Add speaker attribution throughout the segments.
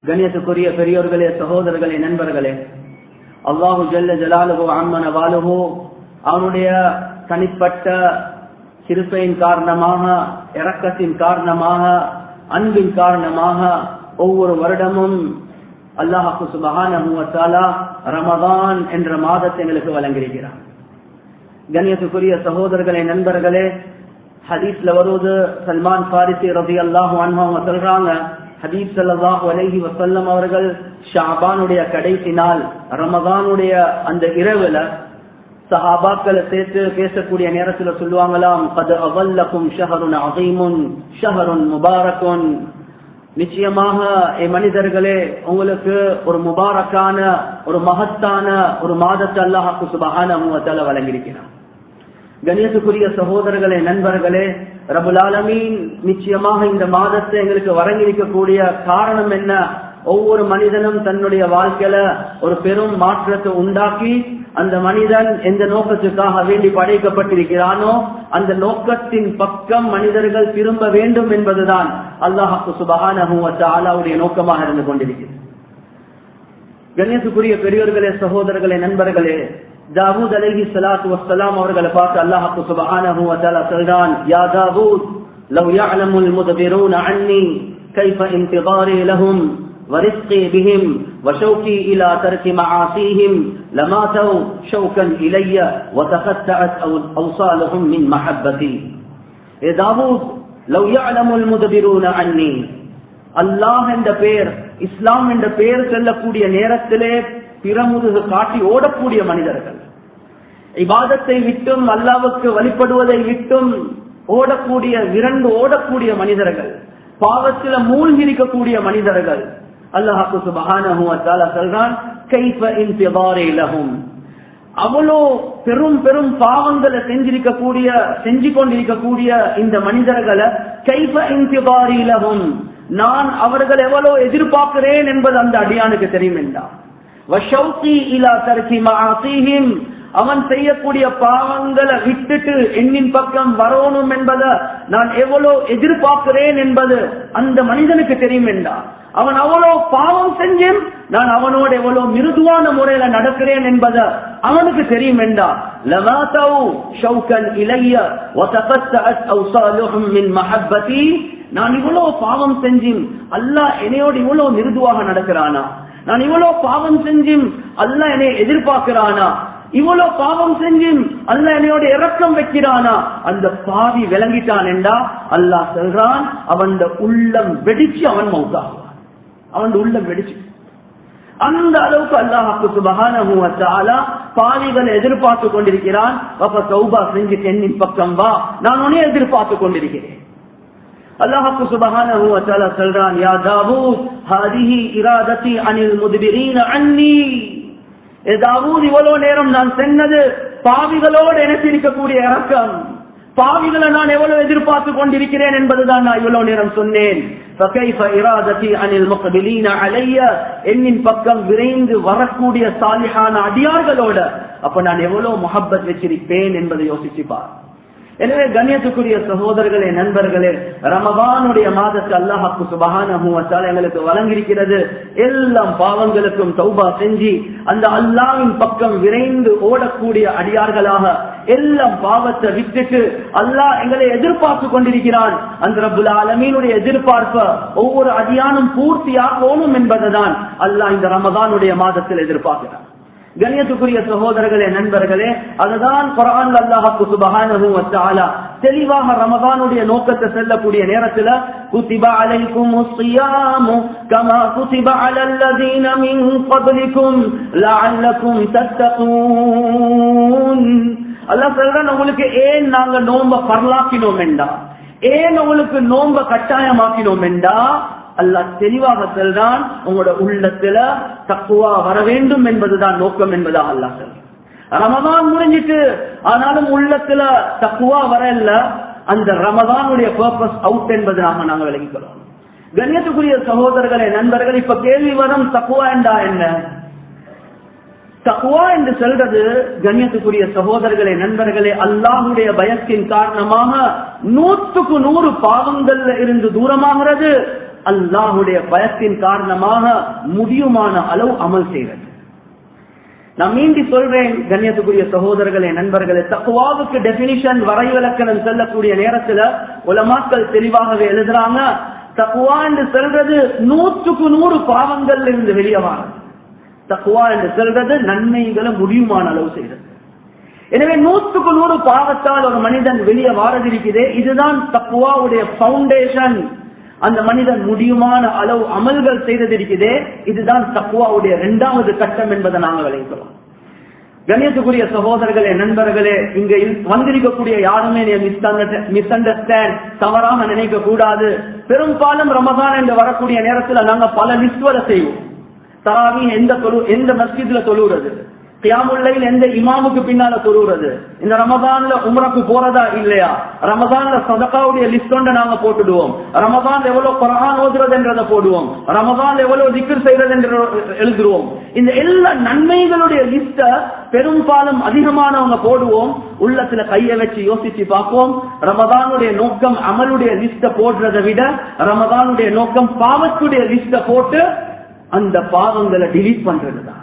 Speaker 1: கண்ணியத்துக்குரிய பெரியோர்களே சகோதரர்களே நண்பர்களே அல்லாஹு ஜல்ல ஜலாலுகோ அம்மன வாலுகோ அவனுடைய தனிப்பட்ட சிறுப்பையின் காரணமாக இரக்கத்தின் காரணமாக அன்பின் காரணமாக ஒவ்வொரு வருடமும் அல்லாஹு சுபஹானா ரமதான் என்ற மாதத்தை எங்களுக்கு வழங்கியிருக்கிறார் கண்ணியத்துக்குரிய சகோதரர்களே நண்பர்களே ஹதீஸ்ல வருவது சல்மான் பாரிசி ரபி அல்லாஹு அவங்க சொல்றாங்க ஹபீப் சல்லாஹூ அலஹி வசல்லம் அவர்கள் ஷாபானுடைய கடைசி நாள் ரமதானுடைய அந்த இரவுல சஹாபாக்களை சேர்த்து பேசக்கூடிய நேரத்துல சொல்லுவாங்களாம் அது அவல்லக்கும் ஷஹருன் அகைமுன் ஷஹருன் முபாரக்குன் நிச்சயமாக மனிதர்களே உங்களுக்கு ஒரு முபாரக்கான ஒரு மகத்தான ஒரு மாதத்தை அல்லாஹாக்கு சுபகான வழங்கியிருக்கிறார் கணேசுக்குரிய சகோதரர்களே நண்பர்களே ரபுலாலமீன் நிச்சயமாக இந்த மாதத்தை எங்களுக்கு வழங்கியிருக்கக்கூடிய காரணம் என்ன ஒவ்வொரு மனிதனும் தன்னுடைய வாழ்க்கையில ஒரு பெரும் மாற்றத்தை உண்டாக்கி அந்த மனிதன் எந்த நோக்கத்துக்காக வேண்டி படைக்கப்பட்டிருக்கிறானோ அந்த நோக்கத்தின் பக்கம் மனிதர்கள் திரும்ப வேண்டும் என்பதுதான் அல்லாஹாக்கு சுபகானுடைய நோக்கமாக இருந்து கொண்டிருக்கிறது கணேசுக்குரிய பெரியோர்களே சகோதரர்களே நண்பர்களே தாவூத் அலஹி சலாத்து வசலாம் அவர்களை பார்த்து அல்லாஹாக்கு சுபஹானஹு வதஆலா சொல்றான் யா தாவூத் لو يعلم المدبرون عني كيف انتظاري لهم ورزقي بهم وشوكي إلى ترك معاصيهم لماتوا شوكا إلي وتقطعت أوصالهم من محبتي يا داوود لو يعلم المدبرون عني அல்லாஹ் என்ற பெயர் இஸ்லாம் என்ற பெயர் செல்லக்கூடிய நேரத்திலே பிறமுதுகு காட்டி ஓடக்கூடிய மனிதர்கள் இபாதத்தை விட்டும் அல்லாவுக்கு வழிபடுவதை விட்டும் ஓடக்கூடிய விரண்டு ஓடக்கூடிய மனிதர்கள் பாவத்தில மூழ்கி இருக்கக்கூடிய மனிதர்கள் அல்லாஹாக்கு சுபகான சொல்றான் கைஃப இன்திபாரேலகும் அவ்வளோ பெரும் பெரும் பாவங்களை செஞ்சிருக்கக்கூடிய செஞ்சு கொண்டிருக்கக்கூடிய இந்த மனிதர்களை கைஃப இன்திபாரிலகும் நான் அவர்கள் எவ்வளவு எதிர்பார்க்கிறேன் என்பது அந்த அடியானுக்கு தெரியும் என்றார் அவன் செய்யக்கூடிய பாவங்களை விட்டுட்டு எண்ணின் பக்கம் வரணும் என்பதை நான் எவ்வளவு எதிர்பார்க்கிறேன் என்பது அந்த மனிதனுக்கு தெரியும் என்றார் அவன் அவ்வளவு பாவம் செஞ்சேன் நான் அவனோட எவ்வளவு மிருதுவான முறையில நடக்கிறேன் என்பதை அவனுக்கு தெரியும் என்றார் நான் இவ்வளவு பாவம் செஞ்சேன் அல்லா என்னையோடு இவ்வளவு மிருதுவாக நடக்கிறானா நான் இவ்வளவு பாவம் செஞ்சும் அல்ல என்னை எதிர்பார்க்கிறானா இவ்வளவு பாவம் செஞ்சும் அல்ல என்னையோட இறக்கம் வைக்கிறானா அந்த பாவி விளங்கிட்டான் என்றா அல்லாஹ் சொல்றான் அவன் உள்ளம் வெடிச்சு அவன் மௌத்தாகுவான் அவன் உள்ளம் வெடிச்சு அந்த அளவுக்கு அல்லாஹாக்கு சுபகான பாவிகளை எதிர்பார்த்து கொண்டிருக்கிறான் அப்ப சௌபா செஞ்சு தென்னின் பக்கம் வா நான் உன்னை எதிர்பார்த்து கொண்டிருக்கிறேன் அல்லாஹு சுபஹானஹு வ தஆலா சொல்றான் யா தாவூத் ஹாதிஹி இராததி அனில் முத்பிரீன அன்னி ஏ தாவூத் இவ்வளவு நேரம் நான் சென்னது பாவிகளோடு எனக்கு இருக்கக்கூடிய இறக்கம் பாவிகளை நான் எவ்வளவு எதிர்பார்த்து கொண்டிருக்கிறேன் என்பதுதான் நான் இவ்வளவு நேரம் சொன்னேன் என்னின் பக்கம் விரைந்து வரக்கூடிய சாலிஹான அடியார்களோட அப்ப நான் எவ்வளவு முகப்பத் வச்சிருப்பேன் என்பதை யோசிச்சுப்பார் எனவே கண்ணியத்துக்குரிய சகோதரர்களே நண்பர்களே ரமபானுடைய மாதத்தை அல்லாஹாக்கு சுபகான எங்களுக்கு வழங்கியிருக்கிறது எல்லாம் பாவங்களுக்கும் தௌபா செஞ்சு அந்த அல்லாவின் பக்கம் விரைந்து ஓடக்கூடிய அடியார்களாக எல்லாம் பாவத்தை விட்டுட்டு அல்லாஹ் எங்களை எதிர்பார்த்து கொண்டிருக்கிறான் அந்த ரபுல் ஆலமீனுடைய எதிர்பார்ப்ப ஒவ்வொரு அடியானும் பூர்த்தியாகணும் என்பதுதான் அல்லாஹ் இந்த ரமதானுடைய மாதத்தில் எதிர்பார்க்கிறான் கணியத்துக்குரிய சகோதரர்களே நண்பர்களே அதுதான் குரான் அல்லாஹாக்கு சுபகான தெளிவாக ரமதானுடைய நோக்கத்தை செல்லக்கூடிய நேரத்துல குத்திபா அலைக்கும் கமா குத்திபா அலல்லதீன மின் قبلكم لعلكم تتقون அல்லாஹ் சொல்றான் உங்களுக்கு ஏன் நாங்க நோம்ப பரலாக்கினோம் என்றா ஏன் உங்களுக்கு நோம்ப கட்டாயமாக்கினோம் என்றா அல்லாஹ் தெளிவாக செல்றான் உங்களோட உள்ளத்துல தக்குவா வர வேண்டும் என்பதுதான் நோக்கம் என்பதாக அல்லாஹ் சொல்றான் ரமதான் முடிஞ்சிட்டு ஆனாலும் உள்ளத்துல தக்குவா வரல அந்த ரமதானுடைய பர்பஸ் அவுட் என்பதாக நாங்க விளங்கிக்கிறோம் கண்ணியத்துக்குரிய சகோதரர்களே நண்பர்கள் இப்ப கேள்வி வரும் தக்குவா என்றா என்ன தக்குவா என்று சொல்றது கண்ணியத்துக்குரிய சகோதரர்களே நண்பர்களே அல்லாஹுடைய பயத்தின் காரணமாக நூற்றுக்கு நூறு பாவங்கள்ல இருந்து தூரமாகிறது அல்லாஹுடைய பயத்தின் காரணமாக முடியுமான அளவு அமல் செய்வது நான் மீண்டி சொல்றேன் கண்ணியத்துக்குரிய சகோதரர்களே நண்பர்களே தக்குவாவுக்கு டெபினிஷன் வரைவிலக்கணம் செல்லக்கூடிய நேரத்துல உலமாக்கள் தெளிவாகவே எழுதுறாங்க தக்குவா என்று சொல்றது நூற்றுக்கு நூறு பாவங்கள்ல இருந்து வெளியே வாரம் தக்குவா என்று சொல்றது நன்மைகளை முடியுமான அளவு செய்யறது எனவே நூற்றுக்கு நூறு பாவத்தால் ஒரு மனிதன் வெளியே வாரதிருக்குதே இதுதான் தக்குவாவுடைய பவுண்டேஷன் அந்த மனிதன் முடியுமான அளவு அமல்கள் செய்ததிருக்குதே இதுதான் தக்குவாவுடைய இரண்டாவது கட்டம் என்பதை நாங்கள் விளைவிக்கிறோம் கணேசக்குரிய சகோதரர்களே நண்பர்களே இங்க வந்திருக்கக்கூடிய யாருமே மிஸ் அண்டர்ஸ்டாண்ட் தவறாக நினைக்க கூடாது பெரும்பாலும் ரமதான் என்று வரக்கூடிய நேரத்தில் நாங்க பல லிஸ்ட் வர செய்வோம் தராவி எந்த தொழு எந்த மஸ்ஜித்ல தொழுகிறது கியாமுல்லையில் எந்த இமாமுக்கு பின்னால தொழுகிறது இந்த ரமதான்ல உம்ரக்கு போறதா இல்லையா ரமதான்ல சதகாவுடைய லிஸ்ட் ஒன்றை நாங்க போட்டுடுவோம் ரமதான் எவ்வளவு குரான் ஓதுறது என்றதை போடுவோம் ரமதான் எவ்வளவு திக்கர் செய்யறது என்று எழுதுவோம் இந்த எல்லா நன்மைகளுடைய லிஸ்ட பெரும்பாலும் அதிகமானவங்க போடுவோம் உள்ளத்துல கைய வச்சு யோசிச்சு பார்ப்போம் ரமதானுடைய நோக்கம் அமலுடைய லிஸ்ட போடுறதை விட ரமதானுடைய நோக்கம் பாவத்துடைய லிஸ்ட போட்டு அந்த பாவங்களை டிலீட் பண்றதுதான்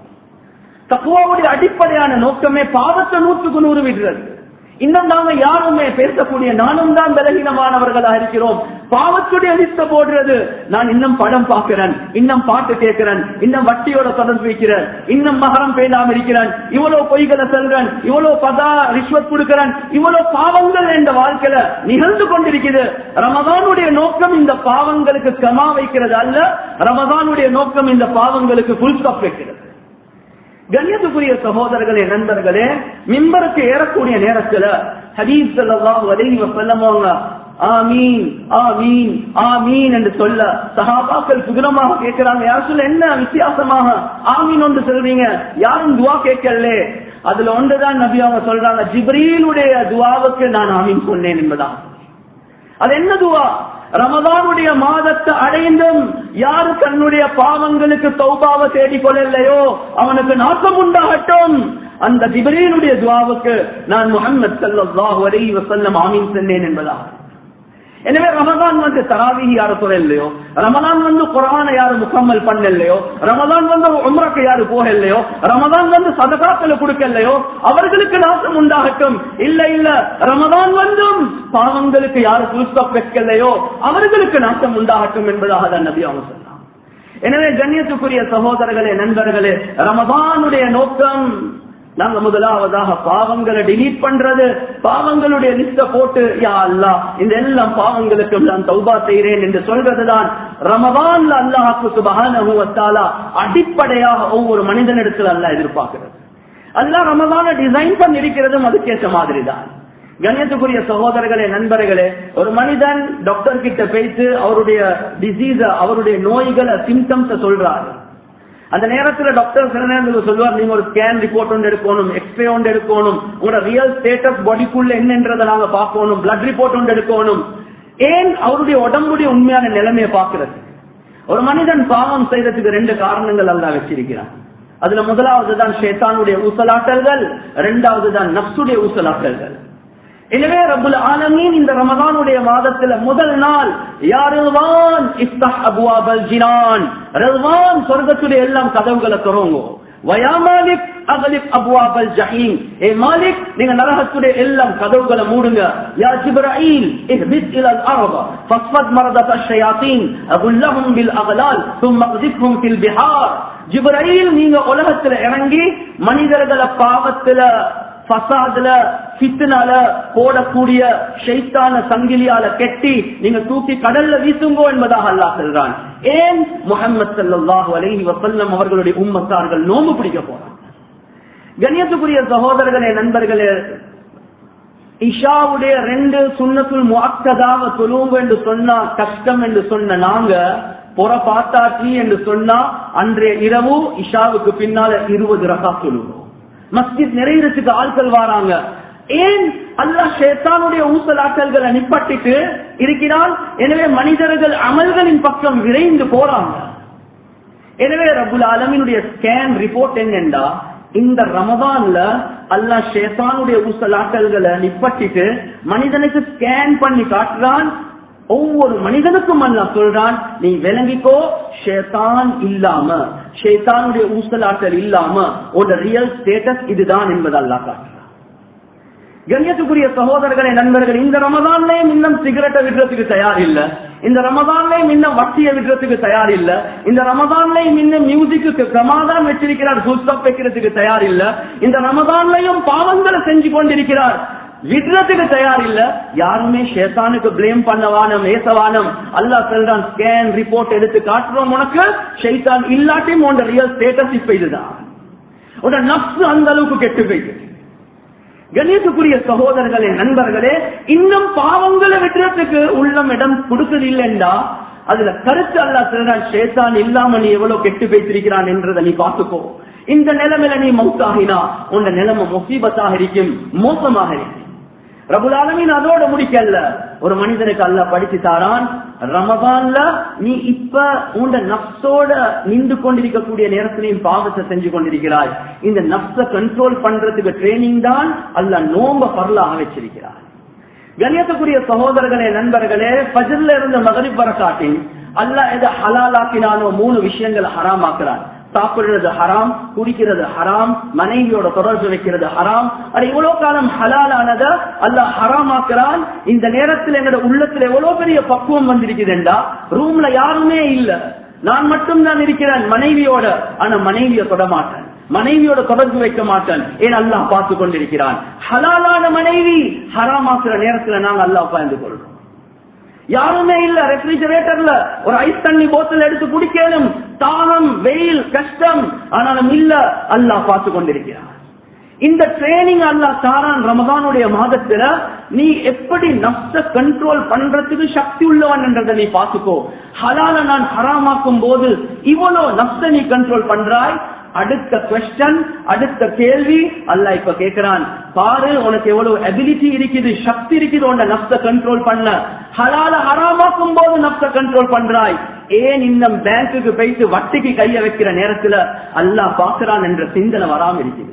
Speaker 1: தக்குவாவுடைய அடிப்படையான நோக்கமே பாவத்தை நூற்றுக்கு நூறு விடுறது இன்னும் நாங்க யாருமே பேசக்கூடிய நானும் தான் பலகீனமானவர்களாக இருக்கிறோம் பாவத்துடைய லிஸ்ட போடுறது நான் இன்னும் படம் பார்க்கிறேன் இன்னும் பாட்டு கேட்கிறேன் இன்னும் வட்டியோட தொடர்பு வைக்கிறேன் இன்னும் மகரம் பேடாம இருக்கிறேன் இவ்வளவு பொய்களை செல்றேன் இவ்வளவு பதா ரிஷ்வத் கொடுக்கிறேன் இவ்வளவு பாவங்கள் என்ற வாழ்க்கையில நிகழ்ந்து கொண்டிருக்கிறது ரமதானுடைய நோக்கம் இந்த பாவங்களுக்கு கமா வைக்கிறது அல்ல ரமதானுடைய நோக்கம் இந்த பாவங்களுக்கு புல் ஸ்டாப் வைக்கிறது கண்ணியத்துக்குரிய சகோதரர்களே நண்பர்களே மிம்பருக்கு ஏறக்கூடிய நேரத்துல ஹதீஸ் ஸல்லல்லாஹு அலைஹி வஸல்லம் ஆமீன் ஆமீன் ஆமீன் என்று சொல்ல சஹாபாக்கள் குதிரமாக கேட்கிறாங்க யார் சொல்ல என்ன வித்தியாசமாக ஆமீன் ஒன்று சொல்றீங்க யாரும் துவா கேட்கலே அதுல ஒன்றுதான் நபி அவங்க சொல்றாங்க ஜிப்ரீலுடைய துவாவுக்கு நான் ஆமீன் சொன்னேன் என்பதான் அது என்ன துவா ரமதானுடைய மாதத்தை அடைந்தும் யாரு தன்னுடைய பாவங்களுக்கு தௌபாவை தேடிக் கொள்ளலையோ அவனுக்கு நாக்கம் உண்டாகட்டும் அந்த ஜிபரீனுடைய துவாவுக்கு நான் முகமது சல்லாஹ் அலைஹி வஸல்லம் ஆமீன் சொன்னேன் என்பதா எனவே ரமதான் வந்து தராவிஹி யாரு சொல்லலையோ ரமதான் வந்து குரான யாரு முக்கம்மல் பண்ணலையோ ரமதான் வந்து உம்ரக்கு யாரு போகலையோ ரமதான் வந்து சதகாக்களை கொடுக்கலையோ அவர்களுக்கு நாசம் உண்டாகட்டும் இல்ல இல்ல ரமதான் வந்தும் பாவங்களுக்கு யாரு புதுஸ்டாப் வைக்கலையோ அவர்களுக்கு நாசம் உண்டாகட்டும் என்பதாக தான் நபி அவங்க சொன்னாங்க எனவே கண்ணியத்துக்குரிய சகோதரர்களே நண்பர்களே ரமதானுடைய நோக்கம் நாங்க முதலாவதாக பாவங்களை டிலீட் பண்றது பாவங்களுடைய லிஸ்ட போட்டு யா அல்லா இந்த எல்லாம் பாவங்களுக்கு நான் தௌபா செய்கிறேன் என்று சொல்றதுதான் ரமதான்ல அல்லாஹாக்கு சுபகான அடிப்படையாக ஒவ்வொரு மனிதனிடத்தில் அல்ல எதிர்பார்க்கிறது அல்லாஹ் ரமதான டிசைன் பண்ணி இருக்கிறதும் அதுக்கேற்ற மாதிரி தான் கண்ணியத்துக்குரிய சகோதரர்களே நண்பர்களே ஒரு மனிதன் டாக்டர் கிட்ட பேசி அவருடைய டிசீஸ அவருடைய நோய்களை சிம்டம்ஸ சொல்றாரு அந்த நேரத்துல டாக்டர் சில நேரத்தில் சொல்லுவார் நீங்க ஒரு ஸ்கேன் ரிப்போர்ட் ஒன்று எடுக்கணும் எக்ஸ்ரே ஒன்று எடுக்கணும் உங்களோட ரியல் ஸ்டேட்டஸ் பாடிக்குள்ள என்னன்றதை நாங்க பார்க்கணும் பிளட் ரிப்போர்ட் ஒன்று எடுக்கணும் ஏன் அவருடைய உடம்புடைய உண்மையான நிலைமையை பார்க்கிறது ஒரு மனிதன் பாவம் செய்யறதுக்கு ரெண்டு காரணங்கள் அல்ல வச்சிருக்கிறான் அதுல முதலாவது தான் ஷேத்தானுடைய ஊசலாட்டல்கள் இரண்டாவது தான் நப்சுடைய ஊசலாட்டல்கள் எனவே ரபுல் ஆலமீன் இந்த ரமதானுடைய மாதத்துல முதல் நாள் யாருவான் இஃப்தஹ் அபுவாபல் ஜினான் ரல்வான் சொர்க்கத்துடைய எல்லாம் கதவுகளை திறங்க வயா மாலிக் அகலிப் அபுவாபல் ஜஹீம் ஏ மாலிக் நீங்க நரகத்துடைய எல்லாம் கதவுகளை மூடுங்க யா ஜிப்ராயில் இஹ்பித் இலா அல்-அர்ض ஃபஸ்ஃபத் மரதத் அஷ்-ஷயாத்தீன் அகுல்லஹும் பில் அக்லால் ثم اقذفهم في البحار ஜிப்ராயில் நீங்க உலகத்துல இறங்கி மனிதர்களை பாவத்துல பசாதுல பித்துனால போடக்கூடிய ஷைத்தான சங்கிலியால கெட்டி நீங்க தூக்கி கடல்ல வீசுங்கோ என்பதாக அல்லாஹ் சொல்றான் ஏன் முகமது சல்லாஹு அலைஹி வசல்லம் அவர்களுடைய உம்மத்தார்கள் நோம்பு பிடிக்க போறாங்க கண்ணியத்துக்குரிய சகோதரர்களே நண்பர்களே இஷாவுடைய ரெண்டு சுண்ணத்துள் முக்கதாக தொழுவோம் என்று சொன்னா கஷ்டம் என்று சொன்ன நாங்க புற பாத்தாச்சி என்று சொன்னா அன்றைய இரவு இஷாவுக்கு பின்னால இருபது ரகா சொல்லுவோம் மஸ்ஜித் நிறையறதுக்கு ஆட்கள் வராங்க ஏன் அல்லாஹ் ஷேத்தானுடைய ஊசலாட்டல்களை நிப்பட்டிட்டு இருக்கிறான் எனவே மனிதர்கள் அமல்களின் பக்கம் விரைந்து போறாங்க எனவே ரபுல் ஆலமினுடைய ஸ்கேன் ரிப்போர்ட் என்னென்றா இந்த ரமதான்ல அல்லா ஷேத்தானுடைய ஊசலாட்டல்களை நிப்பட்டிட்டு மனிதனுக்கு ஸ்கேன் பண்ணி காட்டுறான் ஒவ்வொரு மனிதனுக்கும் அல்ல சொல்றான் நீ விளங்கிக்கோ ஷேதான் இல்லாம ஷேத்தானுடைய ஊசலாட்டல் இல்லாம உன்னோட ரியல் ஸ்டேட்டஸ் இதுதான் என்பது அல்லா காட்டுறான் கண்ணியத்துக்குரிய சகோதரர்களே நண்பர்கள் இந்த ரமதான்லயும் இன்னும் சிகரெட்டை விடுறதுக்கு தயார் இல்ல இந்த ரமதான்லயும் இன்னும் வட்டியை விடுறதுக்கு தயார் இல்ல இந்த ரமதான்லயும் இன்னும் மியூசிக்கு சமாதானம் வச்சிருக்கிறார் புஸ்தப் வைக்கிறதுக்கு தயார் இல்ல இந்த ரமதான்லயும் பாவங்களை செஞ்சு கொண்டிருக்கிறார் விடுறதுக்கு தயார் இல்ல யாருமே ஷேத்தானுக்கு பிளேம் பண்ணவானம் ஏசவானம் அல்லா சொல்றான் ஸ்கேன் ரிப்போர்ட் எடுத்து காட்டுறோம் உனக்கு ஷைத்தான் இல்லாட்டியும் உன் ரியல் ஸ்டேட்டஸ் இப்ப இதுதான் உன்னோட நப்சு அந்த அளவுக்கு கெட்டு போயிடுது கணேசுக்குரிய சகோதரர்களே நண்பர்களே இன்னும் பாவங்களை விட்டுறதுக்கு உள்ளம் இடம் கொடுக்குது இல்லைண்டா அதுல கருத்து அல்லா சொல்றான் ஷேத்தான் இல்லாம நீ எவ்வளவு கெட்டு பேசிருக்கிறான் என்றதை நீ பார்த்துக்கோ இந்த நிலைமையில நீ மௌத்தாகினா உன் நிலைமை முசீபத்தாக இருக்கும் மோசமாக இருக்கும் ரபுலாலமின் அதோட முடிக்கல ஒரு மனிதனுக்கு அல்ல படிச்சு தாரான் ரமதான்ல நீ இப்ப உண்ட நப்சோட நின்று கொண்டிருக்கக்கூடிய நேரத்திலையும் பாவத்தை செஞ்சு கொண்டிருக்கிறாய் இந்த நப்ச கண்ட்ரோல் பண்றதுக்கு ட்ரைனிங் தான் அல்ல நோம்ப பரலாக வச்சிருக்கிறார் கணியத்துக்குரிய சகோதரர்களே நண்பர்களே பஜர்ல இருந்த மகரிப் வர காட்டின் அல்ல எதை ஹலாலாக்கினானோ மூணு விஷயங்கள் ஹராமாக்குறான் சாப்பிடுறது ஹராம் குடிக்கிறது ஹராம் மனைவியோட தொடர்பு வைக்கிறது ஹராம் அது இவ்வளவு காலம் ஹலாலானத அல்ல ஹராமாக்குறான் இந்த நேரத்தில் என்னோட உள்ளத்துல எவ்வளவு பெரிய பக்குவம் வந்திருக்குதுண்டா ரூம்ல யாருமே இல்ல நான் மட்டும் தான் இருக்கிறேன் மனைவியோட ஆனா மனைவிய தொட மாட்டேன் மனைவியோட தொடர்பு வைக்க மாட்டேன் ஏன் அல்லாஹ் பார்த்து கொண்டிருக்கிறான் ஹலாலான மனைவி ஹராமாக்குற நேரத்துல நாங்க அல்லாஹ் பயந்து கொள்றோம் யாருமே இல்ல ரெஃப்ரிஜரேட்டர்ல ஒரு ஐஸ் தண்ணி போத்தல் எடுத்து குடிக்கணும் தாகம் வெயில் கஷ்டம் ஆனாலும் இல்ல அல்லாஹ் பார்த்து கொண்டிருக்கிறார் இந்த ட்ரைனிங் அல்லா தாரான் ரமதானுடைய மாதத்துல நீ எப்படி நப்ச கண்ட்ரோல் பண்றதுக்கு சக்தி உள்ளவன் என்றதை நீ பார்த்துக்கோ ஹலால நான் ஹராமாக்கும் போது இவ்வளவு நப்ச நீ கண்ட்ரோல் பண்றாய் அடுத்த கொஸ்டன் அடுத்த கேள்வி அல்ல இப்ப கேட்கிறான் பாரு உனக்கு எவ்வளவு அபிலிட்டி இருக்குது சக்தி இருக்குது உன்னை நப்ச கண்ட்ரோல் பண்ண ஹலால ஹராமாக்கும் போது நப்ச கண்ட்ரோல் பண்றாய் ஏன் இந்த பேங்குக்கு போயிட்டு வட்டிக்கு கைய வைக்கிற நேரத்துல அல்லாஹ் பாக்குறான் என்ற சிந்தனை வராம இருக்குது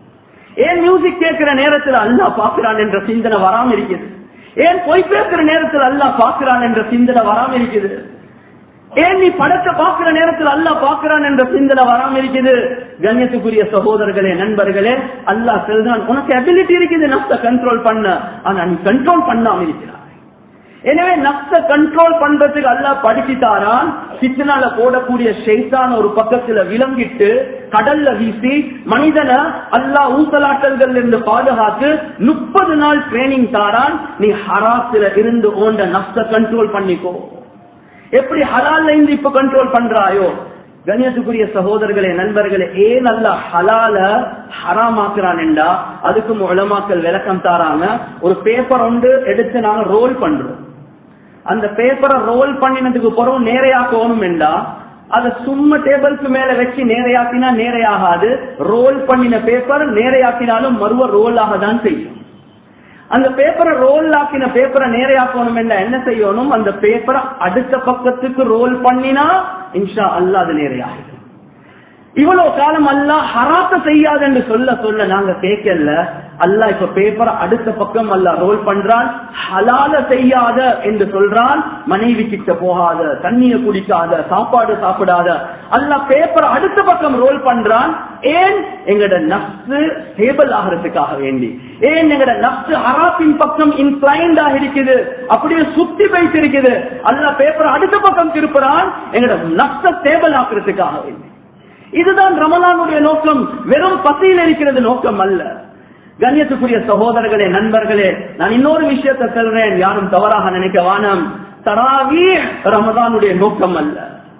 Speaker 1: ஏன் மியூசிக் கேட்கிற நேரத்துல அல்லாஹ் பாக்குறான் என்ற சிந்தனை வராம இருக்குது ஏன் பொய் பேசுற நேரத்துல அல்லாஹ் பாக்குறான் என்ற சிந்தனை வராம இருக்குது ஏன் நீ படத்தை பாக்குற நேரத்தில் அல்லா பாக்குறான் என்ற சிந்தனை வராம இருக்குது கண்ணியத்துக்குரிய சகோதரர்களே நண்பர்களே அல்லாஹ் சொல்றான் உனக்கு அபிலிட்டி இருக்குது நப்ச கண்ட்ரோல் பண்ண ஆனா நீ கண்ட்ரோல் பண்ணாம இருக்கிறாய் எனவே நப்ச கண்ட்ரோல் பண்றதுக்கு அல்லா படிச்சுட்டாரான் சித்தனால போடக்கூடிய ஷெய்தான் ஒரு பக்கத்துல விளங்கிட்டு கடல்ல வீசி மனிதனை அல்லா ஊசலாட்டல்கள் இருந்து பாதுகாத்து முப்பது நாள் ட்ரைனிங் தாரான் நீ ஹராத்துல இருந்து ஓண்ட நப்ச கண்ட்ரோல் பண்ணிக்கோ எப்படி ஹலால்ல இருந்து இப்ப கண்ட்ரோல் பண்றாயோ கணியத்துக்குரிய சகோதரர்களே நண்பர்களே ஏன் அல்ல ஹலால ஹராமாக்குறான் என்றா அதுக்கும் உலமாக்கள் விளக்கம் தாராங்க ஒரு பேப்பர் ஒன்று எடுத்து நாங்க ரோல் பண்றோம் அந்த பேப்பரை ரோல் பண்ணினதுக்கு பிறகு நேரையாக்கணும் என்றா அதை சும்மா டேபிளுக்கு மேல வச்சு நேரையாக்கினா நேரையாகாது ரோல் பண்ணின பேப்பர் நேரையாக்கினாலும் மறுவ ரோல் ஆக தான் செய்யும் அந்த பேப்பரை ரோல் ஆக்கின பேப்பரை நேரையாக்கணும் என்ன என்ன செய்யணும் அந்த பேப்பரை அடுத்த பக்கத்துக்கு ரோல் பண்ணினா இன்ஷா அல்லா அது நேரையாகும் இவ்வளவு காலம் அல்லா ஹராத்த செய்யாது என்று சொல்ல சொல்ல நாங்க கேட்கல அல்லா இப்ப பேப்பரை அடுத்த பக்கம் அல்லா ரோல் பண்றான் ஹலால செய்யாத என்று சொல்றான் மனைவி கிட்ட போகாத தண்ணிய குடிக்காத சாப்பாடு சாப்பிடாத அல்லா பேப்பரை அடுத்த பக்கம் ரோல் பண்றான் ஏன் எங்கட நப்சு ஸ்டேபிள் ஆகிறதுக்காக வேண்டி ஏன் எங்கட நப்சு ஹராத்தின் பக்கம் இன்க்ளைண்ட் இருக்குது அப்படியே சுத்தி வைத்திருக்குது அல்ல பேப்பரை அடுத்த பக்கம் திருப்புறான் எங்கட நப்ச ஸ்டேபிள் ஆக்குறதுக்காக வேண்டி இதுதான் ரமலானுடைய நோக்கம் வெறும் பசியில் இருக்கிறது நோக்கம் அல்ல கண்ணியத்துக்குரிய சகோதரர்களே நண்பர்களே நான் இன்னொரு விஷயத்தை சொல்றேன் யாரும் தவறாக நினைக்க வானம் தராவி ரமதானுடைய நோக்கம் அல்ல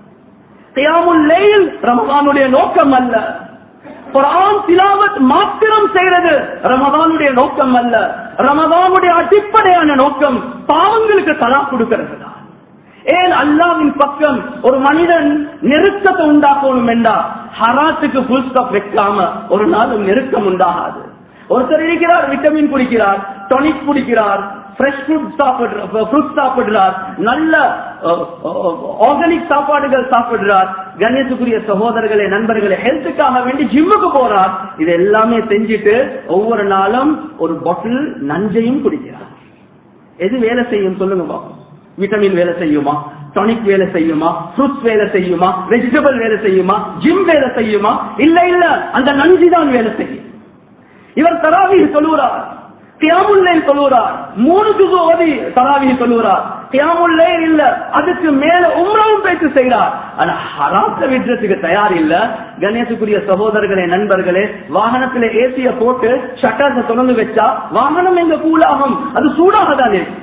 Speaker 1: தியாமுல் ரமதானுடைய நோக்கம் அல்ல குரான் திலாவத் மாத்திரம் செய்யறது ரமதானுடைய நோக்கம் அல்ல ரமதானுடைய அடிப்படையான நோக்கம் பாவங்களுக்கு தலா கொடுக்கிறது தான் ஏன் அல்லாவின் பக்கம் ஒரு மனிதன் நெருக்கத்தை உண்டாக்கணும் என்றா ஹராத்துக்கு புல் ஸ்டாப் வைக்காம ஒரு நாளும் நெருக்கம் உண்டாகாது ஒருத்தர் இருக்கிறார் விட்டமின் குடிக்கிறார் டொனிக் குடிக்கிறார் ஃப்ரெஷ் ஃப்ரூட் சாப்பிடுறார் ஃப்ரூட் சாப்பிடுறார் நல்ல ஆர்கானிக் சாப்பாடுகள் சாப்பிடுறார் கணேசுக்குரிய சகோதரர்களே நண்பர்களே ஹெல்த்துக்காக வேண்டி ஜிம்முக்கு போறார் இது எல்லாமே செஞ்சுட்டு ஒவ்வொரு நாளும் ஒரு பாட்டில் நஞ்சையும் குடிக்கிறார் எது வேலை செய்யும் சொல்லுங்க பாப்போம் விட்டமின் வேலை செய்யுமா டானிக் வேலை செய்யுமா ஃப்ரூட்ஸ் வேலை செய்யுமா வெஜிடபிள் வேலை செய்யுமா ஜிம் வேலை செய்யுமா இல்ல இல்ல அந்த நஞ்சு தான் வேலை செய்யும் இவர் தராவி சொல்லுறார் கியாமுல்லை சொல்லுறார் மூணு ஜுது ஓதி தராவி சொல்லுறார் கியாமுல்லே இல்ல அதுக்கு மேல உம்ரவும் பேச்சு செய்கிறார் ஆனா ஹராத்த விடுறதுக்கு தயார் இல்ல கணேசுக்குரிய சகோதரர்களே நண்பர்களே வாகனத்துல ஏசிய போட்டு ஷட்டர்ஸ தொடர்ந்து வச்சா வாகனம் எங்க கூலாகும் அது சூடாக தான் இருக்கு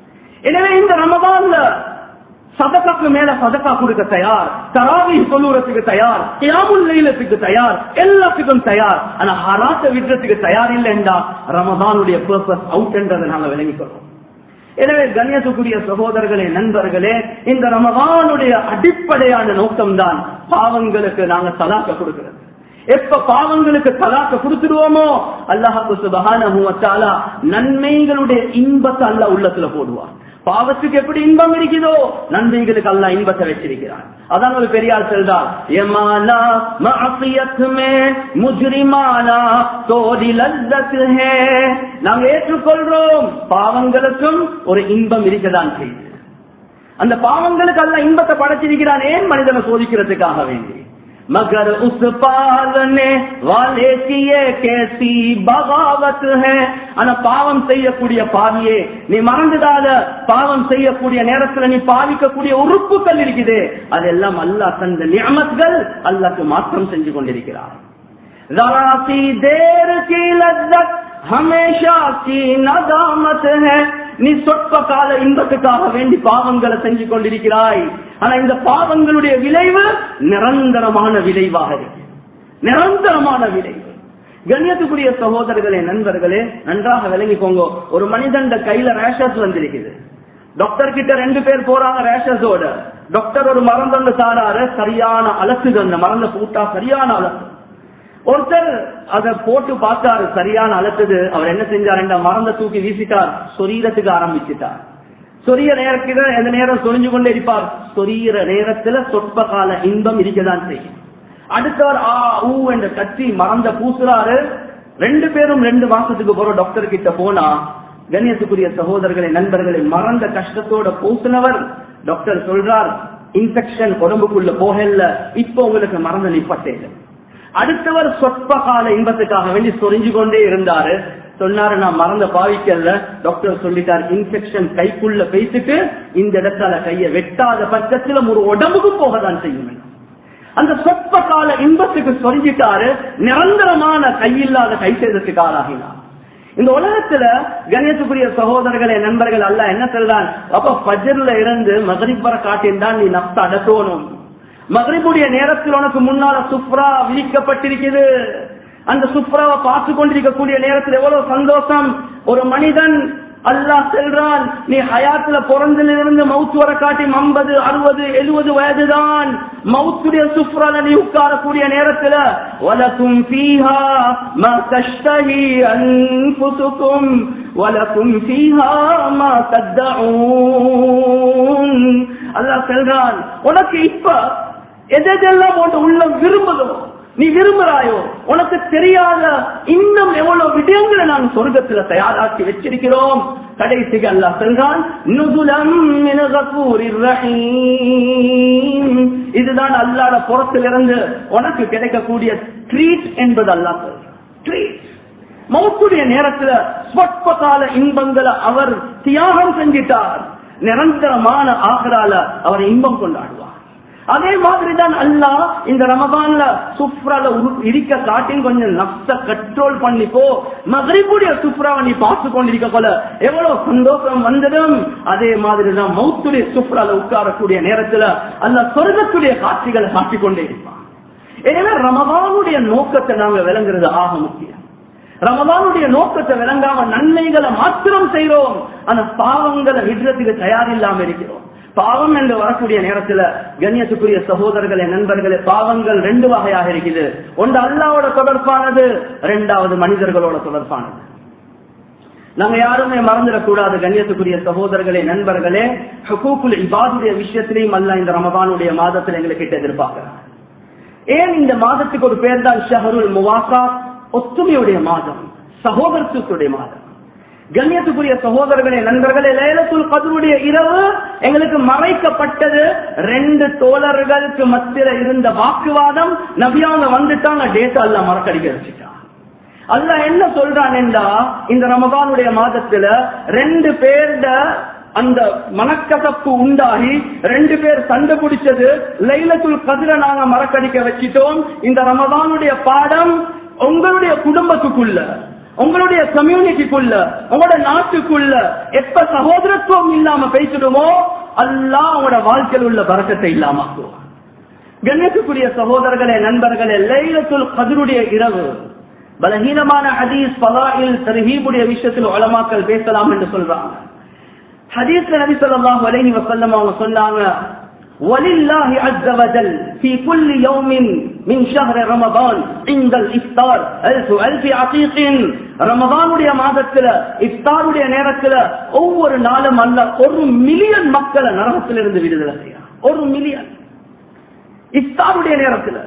Speaker 1: எனவே இந்த ரமதான்ல சதக்காக்கு மேல சதக்கா கொடுக்க தயார் தராவி சொல்லுறதுக்கு தயார் கியாமுல் லைலத்துக்கு தயார் எல்லாத்துக்கும் தயார் ஆனா ஹராத்த விடுறதுக்கு தயார் இல்லைண்டா ரமதானுடைய பர்பஸ் அவுட் என்றதை நாங்க விளங்கிக்கிறோம் எனவே கண்ணியத்துக்குரிய சகோதரர்களே நண்பர்களே இந்த ரமதானுடைய அடிப்படையான நோக்கம்தான் பாவங்களுக்கு நாங்க சதாக்க கொடுக்கிறது எப்ப பாவங்களுக்கு தலாக்க கொடுத்துடுவோமோ அல்லாஹு சுபகான நன்மைகளுடைய இன்பத்தை அல்ல உள்ளத்துல போடுவார் பாவத்துக்கு எப்படி இன்பம் இருக்குதோ நன்மைகளுக்கு அல்ல இன்பத்தை வச்சிருக்கிறார் அதான் ஒரு பெரியார் செல்றார் எமானா மாசியத் மே முஜ்ரிமானா தோடி லல்லத் ஹே நாங்க ஏற்றுக்கொள்றோம் பாவங்களுக்கும் ஒரு இன்பம் இருக்கதான் செய்யுது அந்த பாவங்களுக்கு அல்ல இன்பத்தை படைச்சிருக்கிறான் ஏன் மனிதனை சோதிக்கிறதுக்காக வேண்டி मगर उस पालने वाले की ये कैसी बगावत है ஆனா பாவம் செய்யக்கூடிய பாவியே நீ மறந்துடாத பாவம் செய்யக்கூடிய நேரத்துல நீ பாவிக்கக்கூடிய உறுப்புகள் இருக்குது அதெல்லாம் அல்லாஹ் தந்த நியமத்கள் அல்லாக்கு மாற்றம் செஞ்சு கொண்டிருக்கிறார் जरा सी देर की लज्जत हमेशा की नदामत है நீ சொற்ப கால இன்பத்துக்காக வேண்டி பாவங்களை செஞ்சு கொண்டிருக்கிறாய் ஆனா இந்த பாவங்களுடைய விளைவு நிரந்தரமான விளைவாக இருக்கு நிரந்தரமான விளைவு கண்ணியத்துக்குரிய சகோதரர்களே நண்பர்களே நன்றாக விளங்கிக்கோங்க ஒரு மனிதன் கையில ரேஷஸ் வந்திருக்குது டாக்டர் கிட்ட ரெண்டு பேர் போறாங்க ரேஷஸோட டாக்டர் ஒரு மருந்தொண்டு சாராரு சரியான அலசுது அந்த மருந்த போட்டா சரியான அலசு ஒருத்தர் அதை போட்டு பார்த்தாரு சரியான அலசுது அவர் என்ன செஞ்சார் என்ற மறந்த தூக்கி வீசிட்டார் சொரீரத்துக்கு ஆரம்பிச்சுட்டார் சொரிய நேரத்துல எந்த நேரம் சொரிஞ்சு கொண்டே இருப்பார் சொரியிற நேரத்துல சொற்ப கால இன்பம் இருக்கதான் செய்யும் அடுத்தவர் ஆ ஊ என்ற கட்சி மறந்த பூசுறாரு ரெண்டு பேரும் ரெண்டு மாசத்துக்கு போற டாக்டர் கிட்ட போனா கண்ணியத்துக்குரிய சகோதரர்களை நண்பர்களை மறந்த கஷ்டத்தோட பூசினவர் டாக்டர் சொல்றார் இன்ஃபெக்ஷன் உடம்புக்குள்ள போகல இப்ப உங்களுக்கு மறந்த நிப்பட்டேன் அடுத்தவர் சொற்ப கால இன்பத்துக்காக வேண்டி சொரிஞ்சு கொண்டே இருந்தாரு சொன்னாரு நான் மறந்த பாவிக்கல டாக்டர் சொல்லிட்டார் இன்ஃபெக்ஷன் கைக்குள்ள பேசிட்டு இந்த இடத்தால கைய வெட்டாத பட்சத்துல ஒரு உடம்புக்கு போகதான் செய்யும் அந்த சொற்ப கால இன்பத்துக்கு சொரிஞ்சிட்டாரு நிரந்தரமான கையில்லாத கை செய்ததுக்கு ஆளாகினார் இந்த உலகத்துல கணேசக்குரிய சகோதரர்களே நண்பர்கள் அல்ல என்ன சொல்றான் அப்ப பஜர்ல இருந்து மகரிப்பர காட்டின்தான் நீ நப்த அடக்கணும் மகரிபுடைய நேரத்தில் உனக்கு முன்னால சுப்ரா விரிக்கப்பட்டிருக்குது அந்த சுப்ராவை பார்த்து கொண்டிருக்கக்கூடிய நேரத்தில் எவ்வளவு சந்தோஷம் ஒரு மனிதன் அல்லாஹ் செல்றான் நீ ஹயாத்துல பிறந்திலிருந்து மவுத்து வர காட்டி ஐம்பது அறுபது எழுபது வயதுதான் மவுத்துடைய சுப்ரால நீ உட்காரக்கூடிய நேரத்துல வலக்கும் பீஹா மா தஷ்டஹி அன்புசுக்கும் வலக்கும் பீஹா மா தத்தஊன் அல்லாஹ் செல்றான் உனக்கு இப்ப எதெல்லாம் உன் உள்ளம் விரும்புதோ நீ விரும்புறாயோ உனக்கு தெரியாத இன்னும் எவ்வளவு விடயங்களை நான் சொர்க்கத்துல தயாராக்கி வச்சிருக்கிறோம் கடைசிக்கு அல்லா சென்றான் இதுதான் அல்லாத புறத்திலிருந்து உனக்கு கிடைக்கக்கூடிய ட்ரீட் என்பது அல்லா ட்ரீட் மௌத்துடைய நேரத்துல சொற்ப கால இன்பங்களை அவர் தியாகம் செஞ்சிட்டார் நிரந்தரமான ஆகரால அவர் இன்பம் கொண்டாடுவார் அதே மாதிரிதான் அல்லா இந்த ரமபான்ல சுப்ரால இருக்க காட்டின் கொஞ்சம் நப்ச கண்ட்ரோல் பண்ணிப்போ மகரிபுடைய சுப்ராவை நீ பார்த்து கொண்டிருக்க போல எவ்வளவு சந்தோஷம் வந்ததும் அதே மாதிரிதான் மௌத்துடைய சுப்ரால உட்காரக்கூடிய நேரத்துல அல்ல சொர்க்கத்துடைய காட்சிகளை காட்டிக் கொண்டே இருப்பான் எனவே ரமபானுடைய நோக்கத்தை நாங்க விளங்குறது ஆக முக்கியம் ரமதானுடைய நோக்கத்தை விளங்காம நன்மைகளை மாத்திரம் செய்யறோம் ஆனா பாவங்களை விடுறதுக்கு தயாரில்லாம இருக்கிறோம் பாவம் என்று வரக்கூடிய நேரத்துல கண்ணியத்துக்குரிய சகோதரர்களே நண்பர்களே பாவங்கள் ரெண்டு வகையாக இருக்குது ஒன்று அல்லாவோட தொடர்பானது இரண்டாவது மனிதர்களோட தொடர்பானது நாங்க யாருமே மறந்துடக்கூடாது கண்ணியத்துக்குரிய சகோதரர்களே நண்பர்களே ஹக்கூக்குல் இபாதுடைய விஷயத்திலையும் அல்ல இந்த ரமதானுடைய மாதத்தில் எங்களுக்கு எதிர்பார்க்கிறார் ஏன் இந்த மாதத்துக்கு ஒரு பேர் தான் ஷஹருல் முவாசா ஒத்துமையுடைய மாதம் சகோதரத்துவத்துடைய மாதம் கண்ணியத்துக்குரிய சகோதரர்களே நண்பர்களே லேலத்துல் கதருடைய இரவு எங்களுக்கு மறைக்கப்பட்டது ரெண்டு தோழர்களுக்கு மத்தியில இருந்த வாக்குவாதம் நபியாங்க வந்துட்டாங்க டேட்டா எல்லாம் மறக்கடிக்க வச்சுட்டான் அல்ல என்ன சொல்றான் என்றா இந்த ரமதானுடைய மாதத்துல ரெண்டு பேர்ட அந்த மனக்கசப்பு உண்டாகி ரெண்டு பேர் சண்டை பிடிச்சது லைலத்துல் கதிர நாங்க மறக்கடிக்க வச்சிட்டோம் இந்த ரமதானுடைய பாடம் உங்களுடைய குடும்பத்துக்குள்ள உங்களுடைய கம்யூனிட்டிக்குள்ள உங்களோட நாட்டுக்குள்ள எப்ப சகோதரத்துவம் இல்லாம பேசிடுமோ அல்லாஹ் உங்களோட வாழ்க்கையில் உள்ள பறக்கத்தை இல்லாம கண்ணியத்துக்குரிய சகோதரர்களே நண்பர்களே லைலத்துல் கதிருடைய இரவு பலகீனமான ஹதீஸ் பலாயில் தர்ஹீபுடைய விஷயத்தில் உலமாக்கல் பேசலாம் என்று சொல்றாங்க ஹதீஸ்ல நபி ஸல்லல்லாஹு அலைஹி வஸல்லம் அவங்க சொன்னாங்க ولله عز وجل في كل يوم من شهر رمضان عند الافطار الف الف عقيق ரமதானுடைய மாதத்துல இஃப்தாருடைய நேரத்துல ஒவ்வொரு நாளும் அல்ல ஒரு மில்லியன் மக்களை நரகத்திலிருந்து விடுதலை செய்யறான் ஒரு மில்லியன் இஃப்தாருடைய நேரத்துல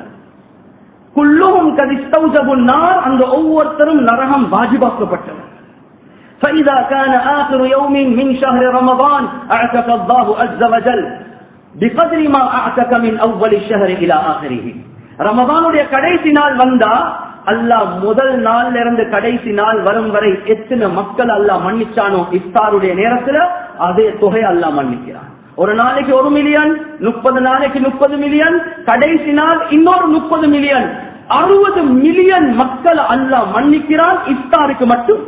Speaker 1: குள்ளும் கதிஸ்தௌஜபுன்னார் அந்த ஒவ்வொருத்தரும் நரகம் வாஜிபாக்கப்பட்டவர் فإذا كان آخر يوم من شهر رمضان أعتق الله عز وجل بقدر ما أعتق من أول الشهر إلى آخره ரமதானுடைய கடைசி நாள் வந்தா அல்லாஹ் முதல் நாள்ல இருந்து கடைசி நாள் வரும் வரை எத்தனை மக்கள் அல்லாஹ் மன்னிச்சானோ இஃப்தாருடைய நேரத்துல அதே தொகை அல்லாஹ் மன்னிக்கிறான் ஒரு நாளைக்கு ஒரு மில்லியன் முப்பது நாளைக்கு முப்பது மில்லியன் கடைசி நாள் இன்னொரு முப்பது மில்லியன் அறுபது மில்லியன் மக்கள் அல்லாஹ் மன்னிக்கிறான் இஃப்தாருக்கு மட்டும்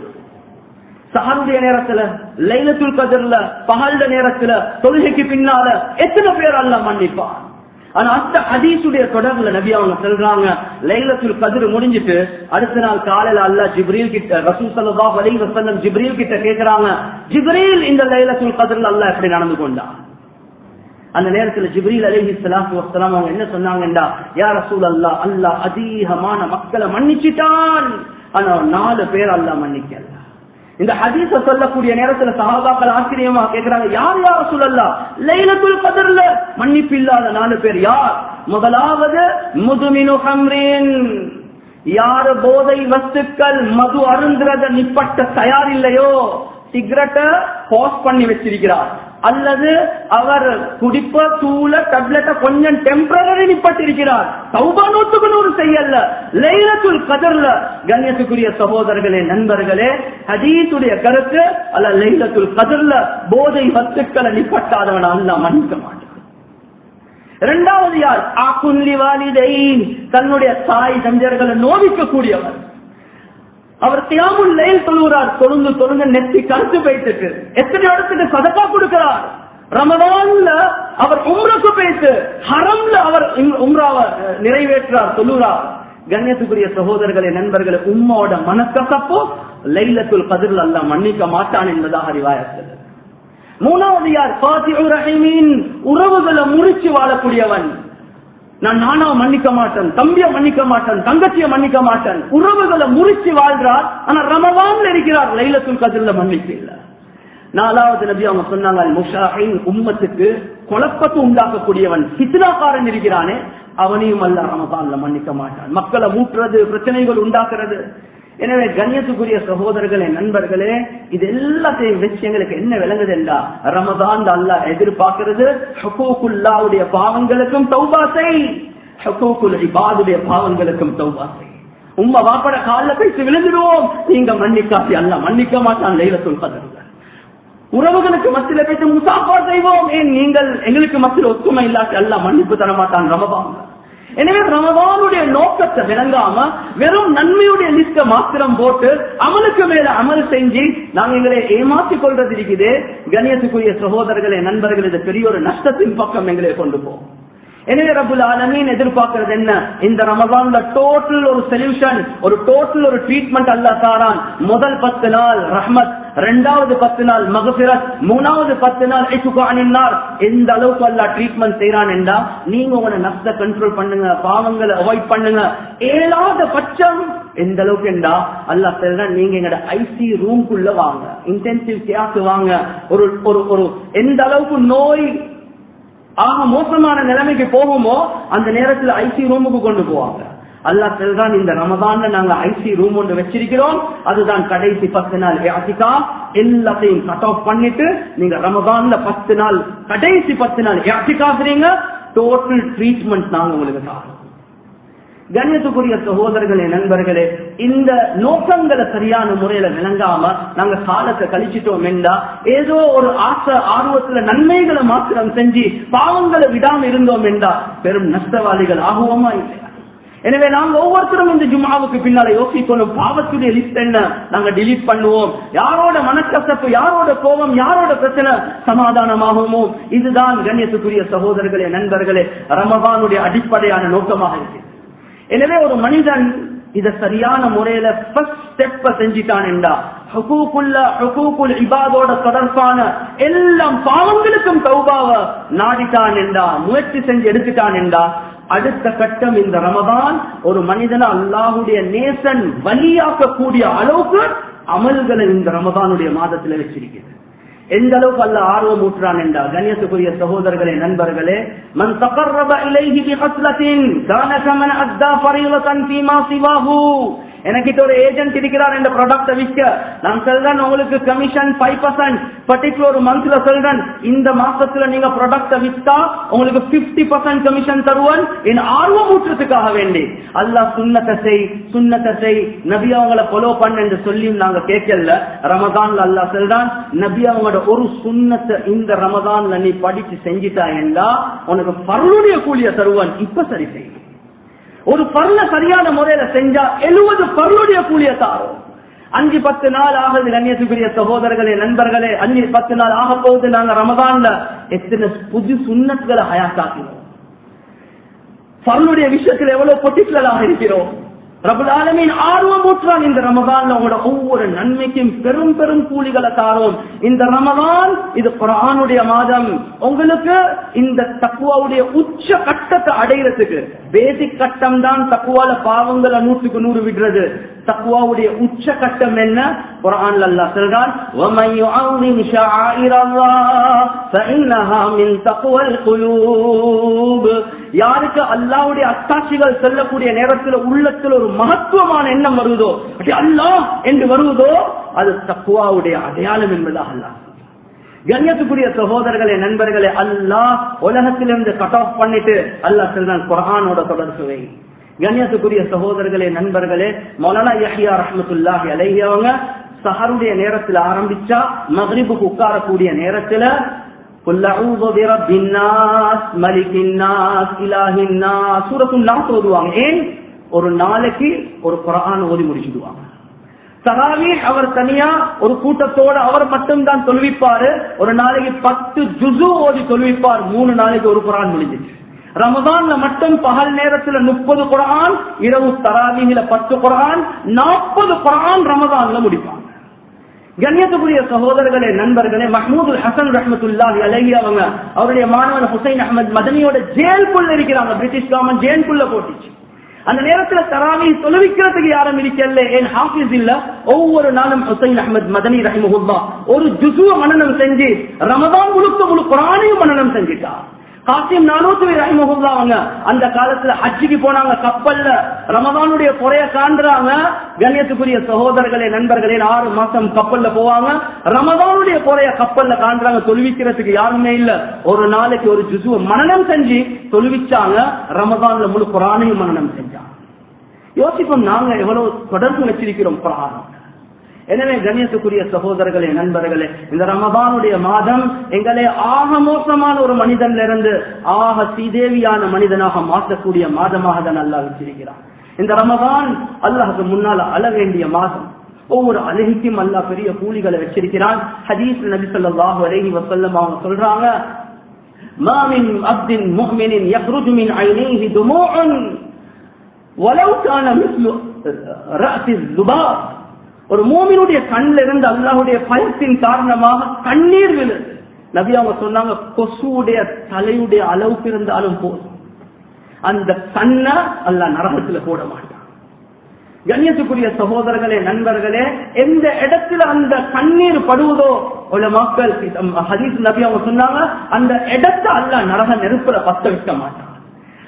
Speaker 1: சஹருடைய நேரத்துல லைலத்துல் கதர்ல பகல்ட நேரத்துல தொழுகைக்கு பின்னால எத்தனை பேர் அல்லாஹ் மன்னிப்பான் ஆனா அந்த ஹதீசுடைய தொடர்புல நபி அவங்க சொல்றாங்க லைலத்துல் கதிர் முடிஞ்சிட்டு அடுத்த நாள் காலையில அல்லா ஜிப்ரீல் கிட்ட ரசூல் ஸல்லல்லாஹு அலைஹி வஸல்லம் ஜிப்ரீல் கிட்ட கேக்குறாங்க ஜிப்ரீல் இந்த லைலத்துல் கதிர்ல அல்லாஹ் எப்படி நடந்து கொண்டான் அந்த நேரத்துல ஜிப்ரீல் அலைஹி ஸலாத்து வஸலாம் அவங்க என்ன சொன்னாங்கடா யா ரசூல் அல்லாஹ் அல்லாஹ் அதிகமான மக்களை மன்னிச்சிட்டான் ஆனா நாலு பேர் அல்லாஹ் மன்னிக்கல இந்த ஹதீஸ சொல்லக்கூடிய நேரத்துல சஹாபாக்கள் ஆச்சரியமா கேக்குறாங்க யார் யார் சொல்லல்லா லைலத்துல் கதர்ல மன்னிப்பு இல்லாத நாலு பேர் யார் முதலாவது முதுமினு ஹம்ரின் யாரு போதை வஸ்துக்கள் மது அருந்துறத நிப்பட்ட தயார் இல்லையோ சிகரெட்டை பாஸ் பண்ணி வச்சிருக்கிறார் அல்லது அவர் குடிப்ப தூள டப்லெட்டை கொஞ்சம் டெம்பரரி நிப்பட்டிருக்கிறார் சௌபா நூத்துக்கு நூறு செய்யல லைலத்துல் கதர்ல கண்ணியத்துக்குரிய சகோதரர்களே நண்பர்களே ஹதீசுடைய கருத்து அல்ல லைலத்துல் கதர்ல போதை வத்துக்களை நிப்பட்டாதவன் அல்ல மன்னிக்க மாட்டான் இரண்டாவது யார் ஆக்குன்லி வாலிதை தன்னுடைய தாய் தஞ்சர்களை நோவிக்க கூடியவர் அவர் தியாமுல் லைல் தொழுகிறார் தொழுந்து தொழுந்து நெத்தி கருத்து போயிட்டு எத்தனை இடத்துக்கு சதக்கா கொடுக்கிறார் ரமதான்ல அவர் உம்ரக்கு போயிட்டு ஹரம்ல அவர் உம்ராவை நிறைவேற்றார் சொல்லுறார் கண்ணியத்துக்குரிய சகோதரர்களே நண்பர்களே உம்மோட மனக்கசப்போ லைலத்துல் கதிரில் அல்ல மன்னிக்க மாட்டான் என்பதாக அறிவாயத்தில் மூணாவது யார் ரஹீமின் உறவுகளை முறிச்சு வாழக்கூடியவன் நான் நானா மன்னிக்க மாட்டேன் தம்பிய மன்னிக்க மாட்டேன் தங்கச்சிய மன்னிக்க மாட்டேன் உறவுகளை முறிச்சு வாழ்றார் ஆனா ரமவான்ல இருக்கிறார் லைலத்துல் கதிரில் மன்னிப்பு இல்ல நாலாவது நபி அவங்க சொன்னாங்க முஷாஹின் உம்மத்துக்கு குழப்பத்தை உண்டாக்கக்கூடியவன் சித்னாக்காரன் இருக்கிறானே அவனையும் அல்ல ரமதான்ல மன்னிக்க மாட்டான் மக்களை மூட்டுறது பிரச்சனைகள் உண்டாக்குறது எனவே கண்ணியத்துக்குரிய சகோதரர்களே நண்பர்களே இது எல்லாத்தையும் வச்சு எங்களுக்கு என்ன விளங்குது என்றா ரமதான் அல்லா எதிர்பார்க்கிறது ஹக்கூக்குல்லாவுடைய பாவங்களுக்கும் தௌபாசை ஹக்கூக்குல் இபாதுடைய பாவங்களுக்கும் தௌபாசை உம்ம வாப்பட கால பேசி விழுந்துடுவோம் நீங்க மன்னிக்காசி அல்ல மன்னிக்க மாட்டான் லைலத்துல் கதருங்க உறவுகளுக்கு மத்தியில பேசி முசாஃபா செய்வோம் ஏன் நீங்கள் எங்களுக்கு மத்தியில் ஒத்துமை இல்லாட்டி அல்ல மன்னிப்பு தர மாட்டான் ரமபாங்க எனவே ரமதானுடைய நோக்கத்தை விளங்காம வெறும் நன்மையுடைய லிஸ்ட மாத்திரம் போட்டு அமலுக்கு மேல அமல் செஞ்சு நாங்க எங்களை ஏமாற்றிக் கொள்றது இருக்குது கணியத்துக்குரிய சகோதரர்களே நண்பர்கள் இது பெரிய ஒரு நஷ்டத்தின் பக்கம் எங்களை கொண்டு போகும் எனவே ரபுல் ஆலமீன் எதிர்பார்க்கிறது என்ன இந்த ரமதான்ல டோட்டல் ஒரு சொல்யூஷன் ஒரு டோட்டல் ஒரு ட்ரீட்மெண்ட் அல்ல தாரான் முதல் பத்து நாள் ரஹ்மத் ரெண்டாவது பத்து நாள் மகபிரத் மூணாவது பத்து நாள் ஐசுகானினார் எந்த அளவுக்கு அல்லா ட்ரீட்மெண்ட் செய்யறான் என்றா நீங்க உங்களை நஷ்ட கண்ட்ரோல் பண்ணுங்க பாவங்களை அவாய்ட் பண்ணுங்க ஏழாத பட்சம் எந்த அளவுக்கு என்றா அல்லா சொல்றான் நீங்க எங்கட ஐசி ரூம்குள்ள வாங்க இன்டென்சிவ் கேர்க்கு வாங்க ஒரு ஒரு ஒரு எந்த அளவுக்கு நோய் ஆக மோசமான நிலைமைக்கு போகுமோ அந்த நேரத்தில் ஐசி ரூமுக்கு கொண்டு போவாங்க அல்லாஹ் சொல்றான் இந்த ரமதான்ல நாங்க ஐசி ரூம் ஒன்று வச்சிருக்கிறோம் அதுதான் கடைசி பத்து நாள் யாத்திகா எல்லாத்தையும் கட் ஆஃப் பண்ணிட்டு நீங்க ரமதான்ல பத்து நாள் கடைசி பத்து நாள் யாத்திகாக்குறீங்க டோட்டல் ட்ரீட்மெண்ட் நாங்க உங்களுக்கு தரோம் கண்ணியத்துக்குரிய சகோதரர்களே நண்பர்களே இந்த நோக்கங்களை சரியான முறையில விளங்காம நாங்க காலத்தை கழிச்சிட்டோம் என்றா ஏதோ ஒரு ஆசை ஆர்வத்துல நன்மைகளை மாத்திரம் செஞ்சு பாவங்களை விடாம இருந்தோம் என்றா பெரும் நஷ்டவாளிகள் ஆகுவோமா இல்லையா எனவே நாங்க ஒவ்வொருத்தரும் இந்த ஜும்மாவுக்கு பின்னால யோசிக்கணும் பாவத்துடைய லிஸ்ட் என்ன நாங்க டிலீட் பண்ணுவோம் யாரோட மனக்கசப்பு யாரோட கோபம் யாரோட பிரச்சனை சமாதானமாகுமோ இதுதான் கண்ணியத்துக்குரிய சகோதரர்களே நண்பர்களே ரமபானுடைய அடிப்படையான நோக்கமாக இருக்கு எனவே ஒரு மனிதன் இத சரியான முறையில ஃபர்ஸ்ட் ஸ்டெப்ப செஞ்சிட்டான் என்றா இபாதோட தொடர்பான எல்லாம் பாவங்களுக்கும் தௌபாவ நாடிட்டான் என்றா முயற்சி செஞ்சு எடுத்துட்டான் என்றா அடுத்த கட்டம் இந்த ரமதான் ஒரு மனிதனை அல்லாஹுடைய நேசன் வலியாக்கக்கூடிய அளவுக்கு அமல்களை இந்த ரமதானுடைய மாதத்துல வச்சிருக்கிறது எந்த அளவுக்கு அல்ல ஆர்வம் ஊற்றான் என்றால் கண்ணியத்துக்குரிய சகோதரர்களே நண்பர்களே மன் தகர்ரப இலைஹி பிஹஸ்லத்தின் கான கமன் அத்தா ஃபரீலத்தன் ஃபீமா சிவாஹு எனக்கிட்ட ஒரு ஏஜென்ட் இருக்கிறார் இந்த ப்ராடக்ட விற்க நான் சொல்றேன் உங்களுக்கு கமிஷன் ஃபைவ் பர்சன்ட் பர்டிகுலர் ஒரு மந்த்ல சொல்றேன் இந்த மாசத்துல நீங்க ப்ராடக்ட வித்தா உங்களுக்கு பிப்டி பர்சன்ட் கமிஷன் தருவன் என் ஆர்வம் ஊற்றத்துக்காக வேண்டி அல்லாஹ் சுண்ணத்தை செய் சுண்ணத்தை செய் நபி அவங்கள ஃபாலோ பண்ண என்று சொல்லியும் நாங்க கேட்கல ரமதான்ல அல்லாஹ் சொல்றான் நபி அவங்களோட ஒரு சுண்ணத்தை இந்த ரமதான்ல நீ படிச்சு செஞ்சிட்டா என்றா உனக்கு பருளுடைய கூலிய தருவன் இப்ப சரி செய்யும் ஒரு பருள சரியான முறையில செஞ்சா எழுபது பருளுடைய கூலிய தாரும் அஞ்சு பத்து நாள் ஆகுது கண்ணியத்துக்குரிய சகோதரர்களே நண்பர்களே அஞ்சு பத்து நாள் ஆக போகுது நாங்க ரமதான்ல எத்தனை புது சுண்ணத்துகளை ஹயாத்தாக்கினோம் பருளுடைய விஷயத்துல எவ்வளவு பொட்டிக்கலாக இருக்கிறோம் பிரபுதாலமின் ஆர்வம் ஊற்றான் இந்த ரமதான்ல உங்களோட ஒவ்வொரு நன்மைக்கும் பெரும் பெரும் கூலிகளை தாரோம் இந்த ரமதான் இது குரானுடைய மாதம் உங்களுக்கு இந்த தக்குவாவுடைய உச்ச கட்டத்தை அடையிறதுக்கு பேசிக் கட்டம் தான் தக்குவால பாவங்களை நூற்றுக்கு நூறு விடுறது தக்குவாவுடைய உச்ச கட்டம் என்ன குரான்ல அல்லாஹ் சொல்றான் وَمَن يُعَظِّمْ شَعَائِرَ اللَّهِ فَإِنَّهَا مِن تَقْوَى الْقُلُوبِ யாருக்கு அல்லாஹ்வுடைய அத்தாட்சிகள் சொல்லக்கூடிய நேரத்தில் உள்ளத்தில் ஒரு மகத்துவமான எண்ணம் வருவதோ அல்லாஹ் என்று வருவதோ அது தக்குவாவுடைய அடையாளம் என்பதாக அல்லாஹ் கண்ணியத்துக்குரிய சகோதரர்களே நண்பர்களே அல்லாஹ் உலகத்திலிருந்து கட் ஆஃப் பண்ணிட்டு அல்லாஹ் சொல்றான் குரானோட தொடர்புவை கண்ணியத்துக்குரிய சகோதரர்களே நண்பர்களே மௌலானா யஹ்யா ரஹ்மத்துல்லாஹி அலைஹி அவங்க சஹருடைய நேரத்துல ஆரம்பிச்சா மக்ரிபுக்கு உட்காரக்கூடிய நேரத்துல قل أعوذ برب الناس ملك الناس إله الناس சூரத்து நாஸ் ஓதுவாங்க ஏன் ஒரு நாளைக்கு ஒரு குரான் ஓதி முடிச்சுடுவாங்க சகாவி அவர் தனியா ஒரு கூட்டத்தோட அவர் மட்டும்தான் தொழுவிப்பாரு ஒரு நாளைக்கு பத்து ஜுசு ஓதி தொழுவிப்பார் மூணு நாளைக்கு ஒரு குரான் முடிஞ்சிச்சு ரமதான்ல மட்டும் பகல் நேரத்துல முப்பது குரான் இரவு தராவிகில பத்து குரான் நாற்பது குரான் ரமதான்ல முடிப்பாங்க கண்ணியத்துக்குரிய சகோதரர்களே நண்பர்களே மஹமூது ஹசன் ரஹமத்துல்லாஹி அலஹி அவங்க அவருடைய மாணவன் ஹுசைன் அஹமத் மதனியோட ஜெயிலுக்குள்ள இருக்கிறாங்க பிரிட்டிஷ் கவர்மெண்ட் ஜெயிலுக்குள்ள போட்டுச்சு அந்த நேரத்துல தராவி தொழுவிக்கிறதுக்கு யாரும் இருக்கல ஏன் ஹாஃபிஸ் இல்ல ஒவ்வொரு நாளும் ஹுசைன் அஹமத் மதனி ரஹிமஹுல்லா ஒரு ஜுசுவ மனநம் செஞ்சு ரமதான் முழுக்க முழு குரானையும் மனநம் செஞ்சுட்டார் காசிம் நானூத்தி ரஹிமஹுல்லா அவங்க அந்த காலத்துல ஹஜ்ஜிக்கு போனாங்க கப்பல்ல ரமதானுடைய குறைய காண்றாங்க கண்ணியத்துக்குரிய சகோதரர்களே நண்பர்களே ஆறு மாசம் கப்பல்ல போவாங்க ரமதானுடைய குறைய கப்பல்ல காண்றாங்க தொழுவிக்கிறதுக்கு யாருமே இல்ல ஒரு நாளைக்கு ஒரு ஜுசுவ மனநம் செஞ்சு தொழுவிச்சாங்க ரமதான்ல முழு குரானையும் மனநம் செஞ்சாங்க யோசிப்போம் நாங்க எவ்வளவு தொடர்பு வச்சிருக்கிறோம் குரானம் எனவே கண்ணியத்துக்குரிய சகோதரர்களே நண்பர்களே இந்த ரமதானுடைய மாதம் எங்களை ஆக மோசமான ஒரு மனிதன்ல இருந்து ஆக சீதேவியான மனிதனாக மாற்றக்கூடிய மாதமாக தான் அல்லாஹ் வச்சிருக்கிறான் இந்த ரமதான் அல்லாஹுக்கு முன்னால அழ வேண்டிய மாதம் ஒவ்வொரு அழகிக்கும் அல்லாஹ் பெரிய கூலிகளை வச்சிருக்கிறான் ஹதீஸ் நபி ஸல்லல்லாஹு அலைஹி வஸல்லம் அவங்க சொல்றாங்க ما من عبد مؤمن يخرج من عينيه دموع ولو كان مثل رأس الذباب ஒரு மோமினுடைய கண்ணில் இருந்து அல்லாஹுடைய பயத்தின் காரணமாக கண்ணீர் விழுது நபி அவங்க சொன்னாங்க கொசுடைய தலையுடைய அளவுக்கு இருந்தாலும் போதும் அந்த கண்ண அல்ல நரகத்துல போட மாட்டான் கண்ணியத்துக்குரிய சகோதரர்களே நண்பர்களே எந்த இடத்துல அந்த கண்ணீர் படுவதோ உள்ள மக்கள் ஹதீஸ் நபி அவங்க சொன்னாங்க அந்த இடத்தை அல்ல நரக நெருப்புல பத்த வைக்க மாட்டான்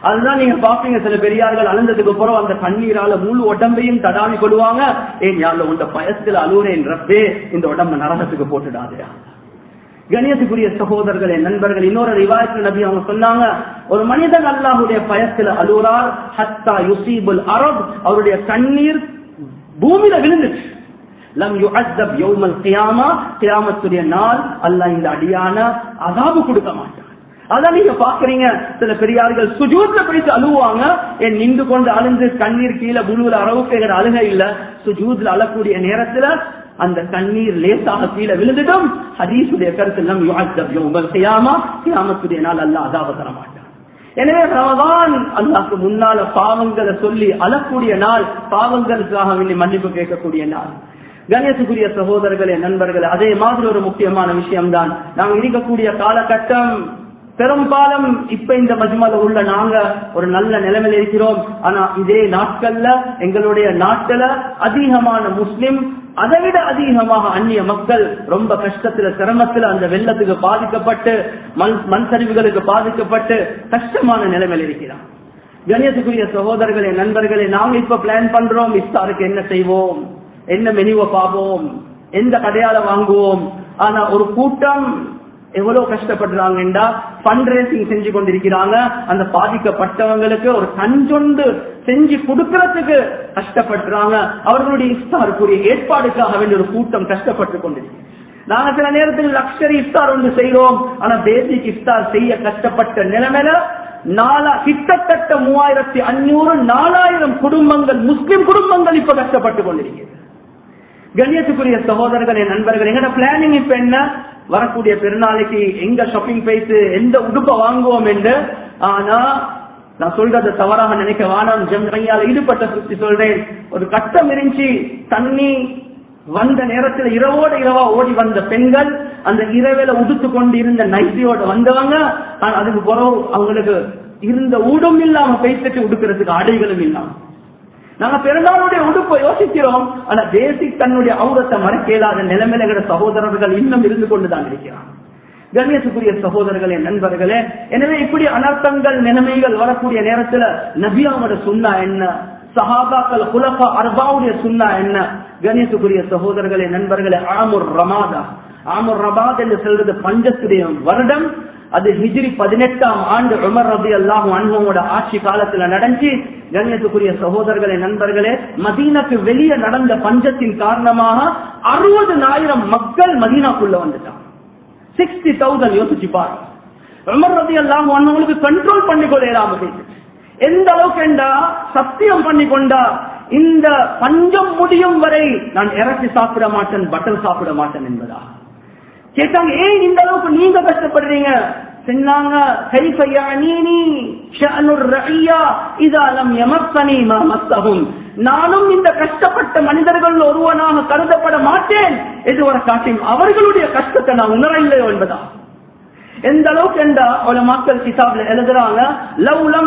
Speaker 1: அதுதான் நீங்க பாப்பீங்க சில பெரியார்கள் அழுந்ததுக்கு அப்புறம் அந்த கண்ணீரால முழு உடம்பையும் தடாவி கொள்வாங்க ஏன் யாழ்ல உண்ட பயத்துல அழுவுறேன் ரப்பே இந்த உடம்ப நரகத்துக்கு போட்டுடாதே கணியத்துக்குரிய சகோதரர்களே நண்பர்கள் இன்னொரு ரிவாயத்தில் நபி அவங்க சொன்னாங்க ஒரு மனிதன் அல்லாஹுடைய பயத்துல அழுவுறார் ஹத்தா யுசீபுல் அரப் அவருடைய கண்ணீர் பூமியில விழுந்துச்சு லம் யுஅஸ்ஸப் யௌமல் கியாமா கியாமத்துடைய நாள் அல்லாஹ் இந்த அடியான அதாபு கொடுக்க மாட்டான் அதான் நீங்க பாக்குறீங்க சில பெரியார்கள் சுஜூத்ல போயிட்டு அழுவாங்க என் நின்று கொண்டு அழுந்து கண்ணீர் கீழே புழுவுல அளவுக்கு எங்க அழுக இல்ல சுஜூத்ல அழக்கூடிய நேரத்துல அந்த கண்ணீர் லேசாக கீழே விழுந்துட்டும் ஹதீசுடைய கருத்து லம் யுஅஸ்ஸப் யௌமல் கியாமா கியாமத்துடைய நாள் அல்லாஹ் அதாபு தர மாட்டான் எனவே ரமதான் அல்லாஹ்க்கு முன்னால பாவங்களை சொல்லி அழக்கூடிய நாள் பாவங்களுக்காக வேண்டி மன்னிப்பு கேட்கக்கூடிய நாள் கணேசுக்குரிய சகோதரர்களே நண்பர்களே அதே மாதிரி ஒரு முக்கியமான விஷயம்தான் நாங்க இருக்கக்கூடிய காலகட்டம் பெரும்பாலும் இப்ப இந்த மஜ்மால உள்ள நாங்க ஒரு நல்ல நிலைமையில இருக்கிறோம் ஆனா இதே நாட்கள்ல எங்களுடைய நாட்டுல அதிகமான முஸ்லிம் அதை விட அதிகமாக அந்நிய மக்கள் ரொம்ப கஷ்டத்துல சிரமத்துல அந்த வெள்ளத்துக்கு பாதிக்கப்பட்டு மண் மண் சரிவுகளுக்கு பாதிக்கப்பட்டு கஷ்டமான நிலைமையில் இருக்கிறான் கணியத்துக்குரிய சகோதரர்களே நண்பர்களே நாங்க இப்ப பிளான் பண்றோம் இஃப்தாருக்கு என்ன செய்வோம் என்ன மெனுவை பார்ப்போம் எந்த கடையால வாங்குவோம் ஆனா ஒரு கூட்டம் எவ்வளவு கஷ்டப்படுறாங்கன்றா ஃபண்ட் ரேசிங் செஞ்சு கொண்டிருக்கிறாங்க அந்த பாதிக்கப்பட்டவங்களுக்கு ஒரு கஞ்சொண்டு செஞ்சு கொடுக்கறதுக்கு கஷ்டப்படுறாங்க அவர்களுடைய இஃப்தாருக்குரிய ஏற்பாடுக்காக வேண்டிய ஒரு கூட்டம் கஷ்டப்பட்டு கொண்டிருக்கு நாங்க சில நேரத்தில் லக்ஷரி இஃப்தார் ஒன்று செய்யறோம் ஆனா பேசிக் இஃப்தார் செய்ய கஷ்டப்பட்ட நிலைமையில நாலா கிட்டத்தட்ட மூவாயிரத்தி அஞ்சூறு நாலாயிரம் குடும்பங்கள் முஸ்லிம் குடும்பங்கள் இப்ப கஷ்டப்பட்டு கொண்டிருக்கிறது கண்ணியத்துக்குரிய சகோதரர்கள் என் நண்பர்கள் எங்கட பிளானிங் இப்ப என்ன வரக்கூடிய பெருநாளைக்கு எங்க ஷாப்பிங் போயிட்டு எந்த உடுப்ப வாங்குவோம் என்று ஆனா நான் சொல்றது தவறாக நினைக்க வானம் ஜம்மையால ஈடுபட்ட சுத்தி சொல்றேன் ஒரு கட்டம் இருந்துச்சு தண்ணி வந்த நேரத்துல இரவோட இரவா ஓடி வந்த பெண்கள் அந்த இரவேல உடுத்து கொண்டு இருந்த நைட்டியோட வந்தவங்க ஆனா அதுக்கு பிறகு அவங்களுக்கு இருந்த ஊடும் இல்லாம பேசிட்டு உடுக்கிறதுக்கு ஆடைகளும் இல்லாம நாங்க பெருநாளுடைய உடுப்பை யோசிக்கிறோம் ஆனா பேசிக் தன்னுடைய அவுரத்தை மறைக்க இயலாத நிலைமையில சகோதரர்கள் இன்னும் இருந்து கொண்டுதான் இருக்கிறார் கண்ணியத்துக்குரிய சகோதரர்களே நண்பர்களே எனவே இப்படி அனர்த்தங்கள் நிலைமைகள் வரக்கூடிய நேரத்துல நபியாவோட சுண்ணா என்ன சஹாபாக்கள் குலப்பா அர்பாவுடைய சுண்ணா என்ன கணேசுக்குரிய சகோதரர்களே நண்பர்களே ஆமுர் ரமாதா ஆமுர் ரபாத் என்று சொல்றது பஞ்சத்துடைய வருடம் அது ஹிஜ்ரி பதினெட்டாம் ஆண்டு உமர் ரபி அல்லாஹ் அனுபவோட ஆட்சி காலத்துல நடந்து கண்ணியத்துக்குரிய சகோதரர்களே நண்பர்களே மதீனாக்கு வெளியே நடந்த பஞ்சத்தின் காரணமாக அறுபதுனாயிரம் மக்கள் மதீனாக்குள்ள வந்துட்டாங்க சிக்ஸ்டி தௌசண்ட் யோசிச்சு பாருங்க உமர் ரபி அல்லாஹ் அனுபவங்களுக்கு கண்ட்ரோல் பண்ணி கொள்ளையிடாம போயிட்டு எந்த அளவுக்கு என்றா சத்தியம் பண்ணி கொண்டா இந்த பஞ்சம் முடியும் வரை நான் இறச்சி சாப்பிட மாட்டேன் பட்டல் சாப்பிட மாட்டேன் என்பதா கேட்டாங்க ஏன் இந்த அளவுக்கு நீங்க கஷ்டப்படுறீங்க சொன்னாங்க நானும் இந்த கஷ்டப்பட்ட மனிதர்கள் ஒருவனாக கருதப்பட மாட்டேன் எதுவரை காட்டியும் அவர்களுடைய கஷ்டத்தை நான் உணர இல்லையோ என்பதா எந்த அளவுக்கு என்றா ஒரு மக்கள் கிதாப்ல எழுதுறாங்க லவ்லம்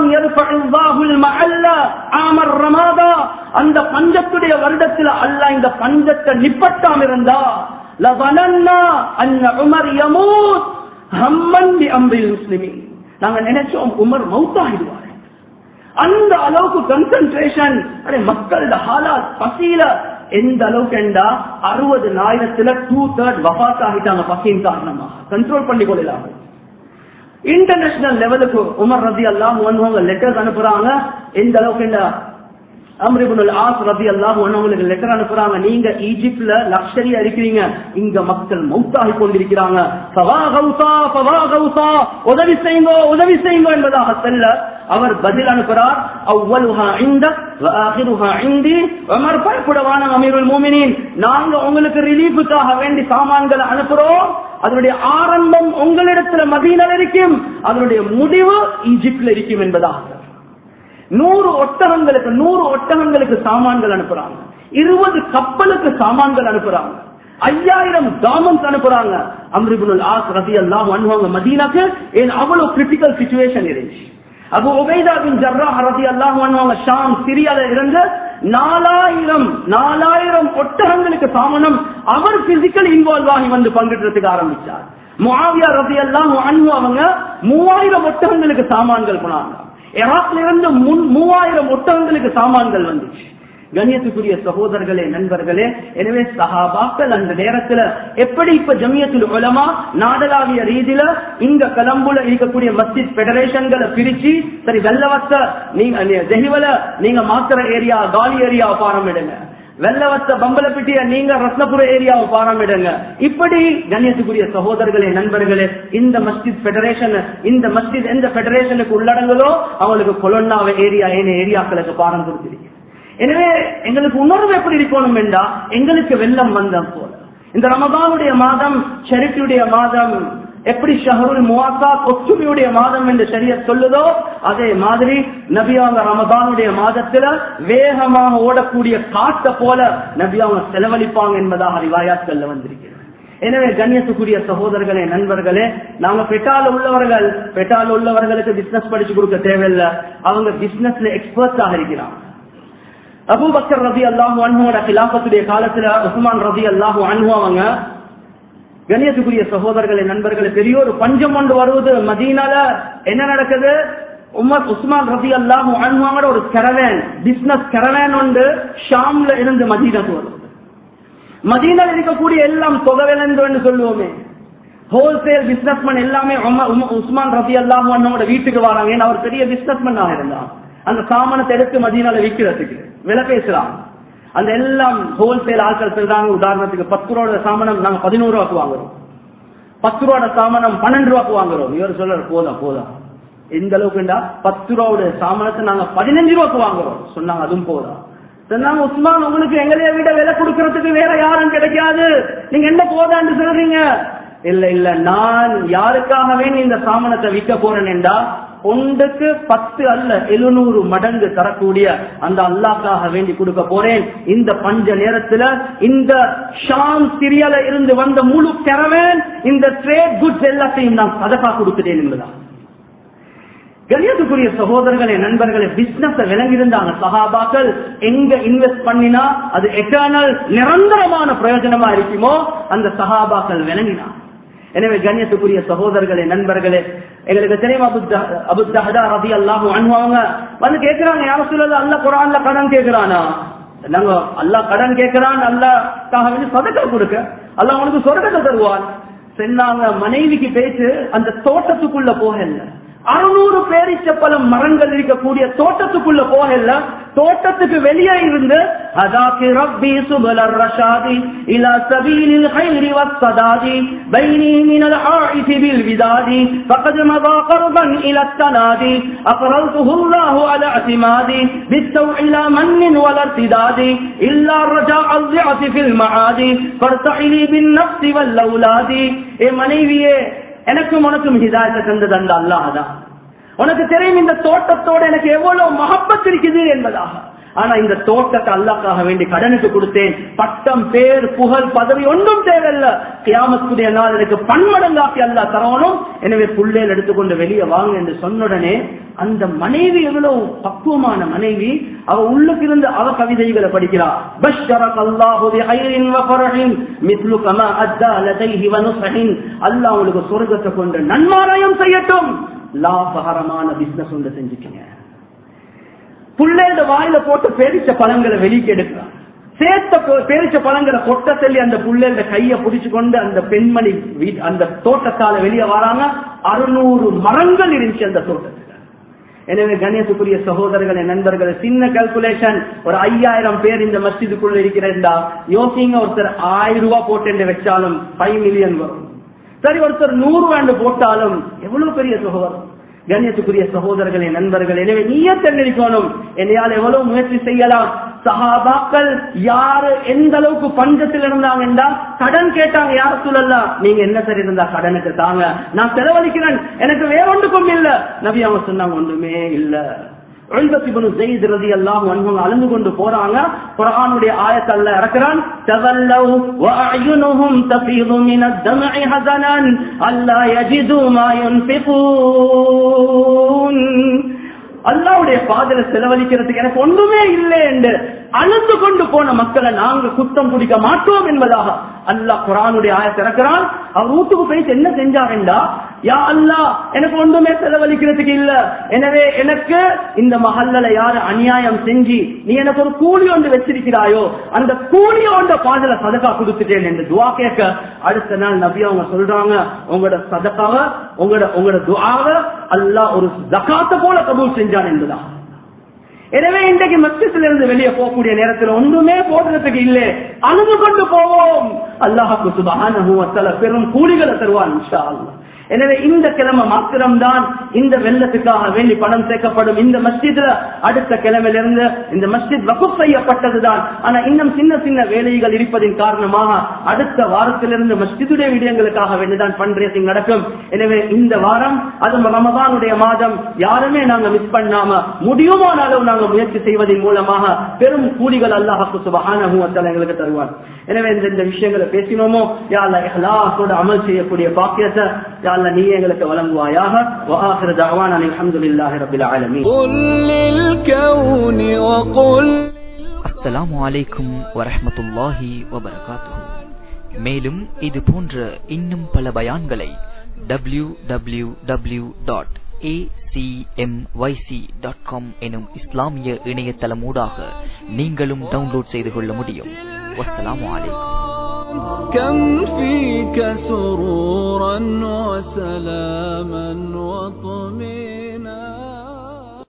Speaker 1: ஆமர் ரமாதா அந்த பஞ்சத்துடைய வருடத்துல அல்ல இந்த பஞ்சத்தை நிப்பட்டாம இருந்தா லவனன்னா அன்ன உமர் யமூத் ஹம்மன் பி அம்ரில் முஸ்லிமின் நாங்க நினைச்சோம் உமர் மௌத்தாகிடுவார் அந்த அளவுக்கு கன்சன்ட்ரேஷன் அடே மக்களோட ஹாலாத் பசியில எந்த அளவுக்கு என்றா அறுபது நாயிரத்துல டூ தேர்ட் வபாத் ஆகிட்டாங்க பசியின் காரணமாக கண்ட்ரோல் பண்ணி கொள்ளலாம் இன்டர்நேஷனல் லெவலுக்கு உமர் ரதி அல்லாம் ஒன்றுவங்க லெட்டர்ஸ் அனுப்புறாங்க எந்த அளவுக்கு என்ன அம்ரிபுல் ஆஸ் ரதி அல்லாம் ஒன்னவங்களுக்கு லெட்டர் அனுப்புறாங்க நீங்க ஈஜிப்ட்ல லக்ஷரியா இருக்கிறீங்க இங்க மக்கள் மௌத்தாகி கொண்டிருக்கிறாங்க ஃபவா கௌசா ஃபவா கௌசா உதவி செய்யுங்க உதவி செய்யுங்க என்பதாக செல்ல அவர் பதில் அனுப்புறார் அவ்வளுஹா இந்த ஆகிருஹா இந்தி உமர் பயப்படவான அமீருல் மூமினின் நாங்க உங்களுக்கு ரிலீஃபுக்காக வேண்டி சாமான்களை அனுப்புறோம் அதனுடைய ஆரம்பம் உங்களிடத்துல மதீனல் இருக்கும் அதனுடைய முடிவு ஈஜிப்ட்ல இருக்கும் என்பதாக நூறு ஒட்டகங்களுக்கு நூறு ஒட்டகங்களுக்கு சாமான்கள் அனுப்புறாங்க இருபது கப்பலுக்கு சாமான்கள் அனுப்புறாங்க ஐயாயிரம் காமன்ஸ் அனுப்புறாங்க அம்ரிபுல் ஆஸ் ரதி எல்லாம் அனுபவங்க மதீனாக்கு ஏன் அவ்வளவு கிரிட்டிக்கல் சுச்சுவேஷன் இருந்துச்சு அபு உபைதா பின் ஜர்ரா ரதி அல்லாஹ் அனுபவங்க ஷாம் சிரியால இருந்து நாலாயிரம் நாலாயிரம் ஒட்டகங்களுக்கு சாமனம் அவர் பிசிக்கல் இன்வால்வ் ஆகி வந்து பங்கிடுறதுக்கு ஆரம்பிச்சார் முஆவியா ரதி எல்லாம் அவங்க மூவாயிரம் ஒட்டகங்களுக்கு சாமான்கள் போனாங்க ஈராக்ல இருந்து முன் மூவாயிரம் ஒட்டகங்களுக்கு சாமான்கள் வந்துச்சு கண்ணியத்துக்குரிய சகோதரர்களே நண்பர்களே எனவே சஹாபாக்கள் அந்த நேரத்துல எப்படி இப்ப ஜமியத்துல் உலமா நாடளாவிய ரீதியில இங்க கலம்புல இருக்கக்கூடிய மஸ்ஜித் பெடரேஷன்களை பிரிச்சு சரி வெள்ளவத்த நீங்க ஜெஹிவல நீங்க மாத்திர ஏரியா காலி ஏரியாவை பாரமிடுங்க வெள்ளவத்த பம்பலப்பிட்டிய நீங்க ரத்னபுர ஏரியாவை பாரமிடுங்க இப்படி கண்ணியத்துக்குரிய சகோதரர்களே நண்பர்களே இந்த மஸ்ஜித் பெடரேஷன் இந்த மஸ்ஜித் எந்த பெடரேஷனுக்கு உள்ளடங்குதோ அவங்களுக்கு கொலொன்னாவ ஏரியா ஏன ஏரியாக்களுக்கு பாரம் கொடுத்திருக்கு எனவே எங்களுக்கு உணர்வு எப்படி இருக்கணும் என்றா எங்களுக்கு வெள்ளம் வந்த போல இந்த ரமதானுடைய மாதம் ஷெரிஃபுடைய மாதம் எப்படி ஷஹருல் முவாசா ஒற்றுமையுடைய மாதம் என்று சரிய சொல்லுதோ அதே மாதிரி நபியாங்க ரமதானுடைய மாதத்துல வேகமாக ஓடக்கூடிய காட்ட போல நபியாங்க செலவழிப்பாங்க என்பதாக ரிவாயாத்கள்ல வந்திருக்கிறது எனவே கண்ணியத்துக்குரிய சகோதரர்களே நண்பர்களே நாங்க பெட்டால உள்ளவர்கள் பெட்டால உள்ளவர்களுக்கு பிசினஸ் படிச்சு கொடுக்க தேவையில்லை அவங்க பிசினஸ்ல எக்ஸ்பர்ட்ஸாக இருக்கிறாங்க அபூபக்கர் ரதி அல்லாஹு அன்ஹோட கிலாபத்துடைய காலத்துல உஸ்மான் ரதி அல்லாஹு அன்ஹு அவங்க கண்ணியத்துக்குரிய சகோதரர்களே நண்பர்களே பெரிய ஒரு பஞ்சம் கொண்டு வருவது மதீனால என்ன நடக்குது உமர் உஸ்மான் ரதி அல்லாஹு அன்ஹுவோட ஒரு கரவேன் பிசினஸ் கரவேன் உண்டு ஷாம்ல இருந்து மதீனாக்கு வருது மதீனால இருக்கக்கூடிய எல்லாம் தொகவேலந்து என்று சொல்லுவோமே ஹோல்சேல் பிசினஸ்மேன் எல்லாமே உஸ்மான் ரதி அல்லாஹு அன்ஹோட வீட்டுக்கு வராங்க ஏன்னா அவர் பெரிய பிசினஸ்மேன் ஆக இருந்தான் அந்த சாமானத்தை எடுத்து மதியனால விற்கிறதுக்கு விலை பேசலாம் அந்த எல்லாம் ஹோல்சேல் ஆட்கள் சொல்றாங்க உதாரணத்துக்கு பத்து ரூபாய் சாமானம் நாங்க பதினோரு ரூபாய்க்கு வாங்குறோம் பத்து ரூபாய் சாமானம் பன்னெண்டு ரூபாய்க்கு வாங்குறோம் இவர் சொல்ற போதா போதா எந்த அளவுக்குண்டா பத்து ரூபாவுடைய சாமானத்தை நாங்க பதினஞ்சு ரூபாய்க்கு வாங்குறோம் சொன்னாங்க அதுவும் போதா சொன்னாங்க உஸ்மான் உங்களுக்கு எங்களைய விட விலை கொடுக்கறதுக்கு வேற யாரும் கிடைக்காது நீங்க என்ன போதான்னு சொல்றீங்க இல்ல இல்ல நான் யாருக்காகவே இந்த சாமானத்தை விற்க போறேன் என்றா ஒன்றுக்கு பத்து அல்ல எழுநூறு மடங்கு தரக்கூடிய அந்த அல்லாக்காக வேண்டி கொடுக்க போறேன் இந்த பஞ்ச நேரத்துல இந்த ஷாம் சிரியல இருந்து வந்த முழு கரவேன் இந்த ட்ரேட் குட்ஸ் எல்லாத்தையும் நான் சதகா கொடுக்கிறேன் என்பதான் கணியத்துக்குரிய சகோதரர்களே நண்பர்களே பிசினஸ் விளங்கியிருந்தாங்க சகாபாக்கள் எங்க இன்வெஸ்ட் பண்ணினா அது எட்டர்னல் நிரந்தரமான பிரயோஜனமா இருக்குமோ அந்த சகாபாக்கள் விளங்கினா எனவே கண்ணியத்துக்குரிய சகோதரர்களே நண்பர்களே எங்களுக்கு தெரியும் அபு தஹதா ரபி அல்லாஹும் அனுபவங்க வந்து கேட்கிறாங்க யார சொல்லல அல்ல குரான்ல கடன் கேட்கிறானா நாங்க அல்லா கடன் கேட்கிறான் அல்லாக்காக வேண்டி சதக்கை கொடுக்க அல்ல அவனுக்கு சொர்க்கத்தை தருவான் சொன்னாங்க மனைவிக்கு பேச்சு அந்த தோட்டத்துக்குள்ள போகல அறுநூறு பேரிச்ச பல மரங்கள் இருக்கக்கூடிய தோட்டத்துக்குள்ள போகல தோட்டத்துக்கு வெளியே இருந்து அதாக்கி ரப்பி சுபல ரஷாதி இலா சபீலில் ஹைரி வஸ்ஸதாதி பைனி மினல் ஆயிசி பில் விதாதி فقد مضى قربا الى التنادي اقررته الله على اعتمادي بالسوء لا من ولا ارتداد الا رجاء الضعف في المعادي فارتحلي بالنفس والاولاد اے மனைவியே எனக்கும் உனக்கும் ஹிதாயத்தை தந்தது அந்த அல்லாஹதான் உனக்கு தெரியும் இந்த தோட்டத்தோட எனக்கு எவ்வளவு மகப்பத் இருக்குது என்பதாக ஆனா இந்த தோட்டத்தை அல்லாக்காக வேண்டி கடனுக்கு கொடுத்தேன் பட்டம் பேர் புகழ் பதவி ஒன்றும் தேவையில்ல கியாமத்துடைய நாள் எனக்கு பன்மடங்காக்கி அல்லா தரணும் எனவே புள்ளேல் எடுத்துக்கொண்டு வெளியே வாங்க என்று சொன்னுடனே அந்த மனைவி எவ்வளவு பக்குவமான மனைவி அவ உள்ளுக்கு இருந்து அவ கவிதைகளை படிக்கிறா பஷ்ஷரக் அல்லாஹு பிஹைரின் வ ஃபரஹின் மிஸ்லு கமா அத்தா லதைஹி வ நுஸ்ஹின் அல்லாஹ் உங்களுக்கு சொர்க்கத்தை கொண்டு நன்மாராயம் செய்யட்டும் லாபகரமான பிசினஸ் ஒன்று செஞ்சுக்கீங்க புள்ளேட வாயில போட்டு பேரிச்ச பழங்களை வெளியே எடுக்கிறான் சேர்த்த பேரிச்ச பழங்களை கொட்ட சொல்லி அந்த புள்ளேட கைய புடிச்சு கொண்டு அந்த பெண்மணி அந்த தோட்டத்தால வெளியே வராங்க அறுநூறு மரங்கள் இருந்துச்சு அந்த தோட்டத்துல எனவே கணேசக்குரிய சகோதரர்களே நண்பர்கள் சின்ன கால்குலேஷன் ஒரு ஐயாயிரம் பேர் இந்த மஸ்ஜிதுக்குள்ள இருக்கிறா யோசிங்க ஒருத்தர் ஆயிரம் ரூபாய் போட்டு வச்சாலும் ஃபைவ் மில்லியன் வரும் சரி ஒருத்தர் நூறு ரூபாண்டு போட்டாலும் எவ்வளவு பெரிய சுகவரம் கண்ணியத்துக்குரிய சகோதரர்களே நண்பர்கள் எனவே நீயே தெரிஞ்சிருக்கணும் என்னையால் எவ்வளவு முயற்சி செய்யலாம் சஹாபாக்கள் யாரு எந்த அளவுக்கு பஞ்சத்தில் இருந்தாங்க என்றால் கடன் கேட்டாங்க யார சொல்லலாம் நீங்க என்ன சரி இருந்தா கடனுக்கு தாங்க நான் செலவழிக்கிறேன் எனக்கு வேற ஒன்றுக்கும் இல்ல நபி அவங்க சொன்னாங்க ஒன்றுமே இல்ல அழுந்து கொண்டு போறாங்க குரானுடைய ஆயத்தல்ல இறக்குறான் அல்லாவுடைய பாதல செலவழிக்கிறதுக்கு எனக்கு ஒன்றுமே இல்லை என்று அழுந்து கொண்டு போன மக்களை நாங்க குத்தம் பிடிக்க மாட்டோம் என்பதாக அல்லாஹ் குரானுடைய ஆயத்தை இறக்கிறான் அவர் வீட்டுக்கு போயிட்டு என்ன செஞ்சாருண்டா யா அல்லா எனக்கு ஒன்றுமே செலவழிக்கிறதுக்கு இல்ல எனவே எனக்கு இந்த மஹல்ல யாரு அநியாயம் செஞ்சு நீ எனக்கு ஒரு கூலி ஒன்று வச்சிருக்கிறாயோ அந்த கூலி ஒன்ற பாதல சதக்கா கொடுத்துட்டேன் என்று துவா கேட்க அடுத்த நாள் நபி அவங்க சொல்றாங்க உங்களோட சதக்காவ உங்களோட உங்களோட துவாவ அல்லாஹ் ஒரு ஜக்காத்த போல கபூல் செஞ்சான் என்பதான் எனவே இன்றைக்கு மத்தியத்திலிருந்து இருந்து வெளியே போகக்கூடிய நேரத்தில் ஒன்றுமே போடுறதுக்கு இல்லை அழுது கொண்டு போவோம் அல்லாஹுக்கு சுபகான பெரும் கூலிகளை தருவான் இன்ஷா அல்லாஹ் எனவே இந்த கிழமை மாத்திரம்தான் இந்த வெள்ளத்துக்காக வேண்டி பணம் சேர்க்கப்படும் இந்த மஸ்ஜித்ல அடுத்த கிழமையிலிருந்து இந்த மஸ்ஜித் வகுப் செய்யப்பட்டதுதான் ஆனா இன்னும் சின்ன சின்ன வேலைகள் இருப்பதின் காரணமாக அடுத்த வாரத்திலிருந்து மஸ்ஜிதுடைய விடயங்களுக்காக வேண்டிதான் பண்றேசிங் நடக்கும் எனவே இந்த வாரம் அது ரமதானுடைய மாதம் யாருமே நாங்க மிஸ் பண்ணாம முடியுமான அளவு நாங்க முயற்சி செய்வதன் மூலமாக பெரும் கூலிகள் அல்லாஹு சுபஹான எங்களுக்கு தருவார் எனவே இந்த இந்த விஷயங்களை பேசினோமோ யாழ்ல இஹ்லாஸோட அமல் செய்யக்கூடிய பாக்கியத்தை யாழ்ல நீ எங்களுக்கு வழங்குவாயாக وآخر دعوانا الحمد لله رب العالمين
Speaker 2: قل للكون وقل
Speaker 3: அஸ்ஸலாமு அலைக்கும் வரஹ்மத்துல்லாஹி வபரகாத்துஹு மேலும் இது போன்ற இன்னும் பல பயான்களை W W W dot dot com எனும் இஸ்லாமிய இணையதளமூடாக நீங்களும் டவுன்லோட் செய்து கொள்ள முடியும் வஸ்ஸலாமு அலைக்கும்
Speaker 2: كم فيك سرورا وسلاما وطمينا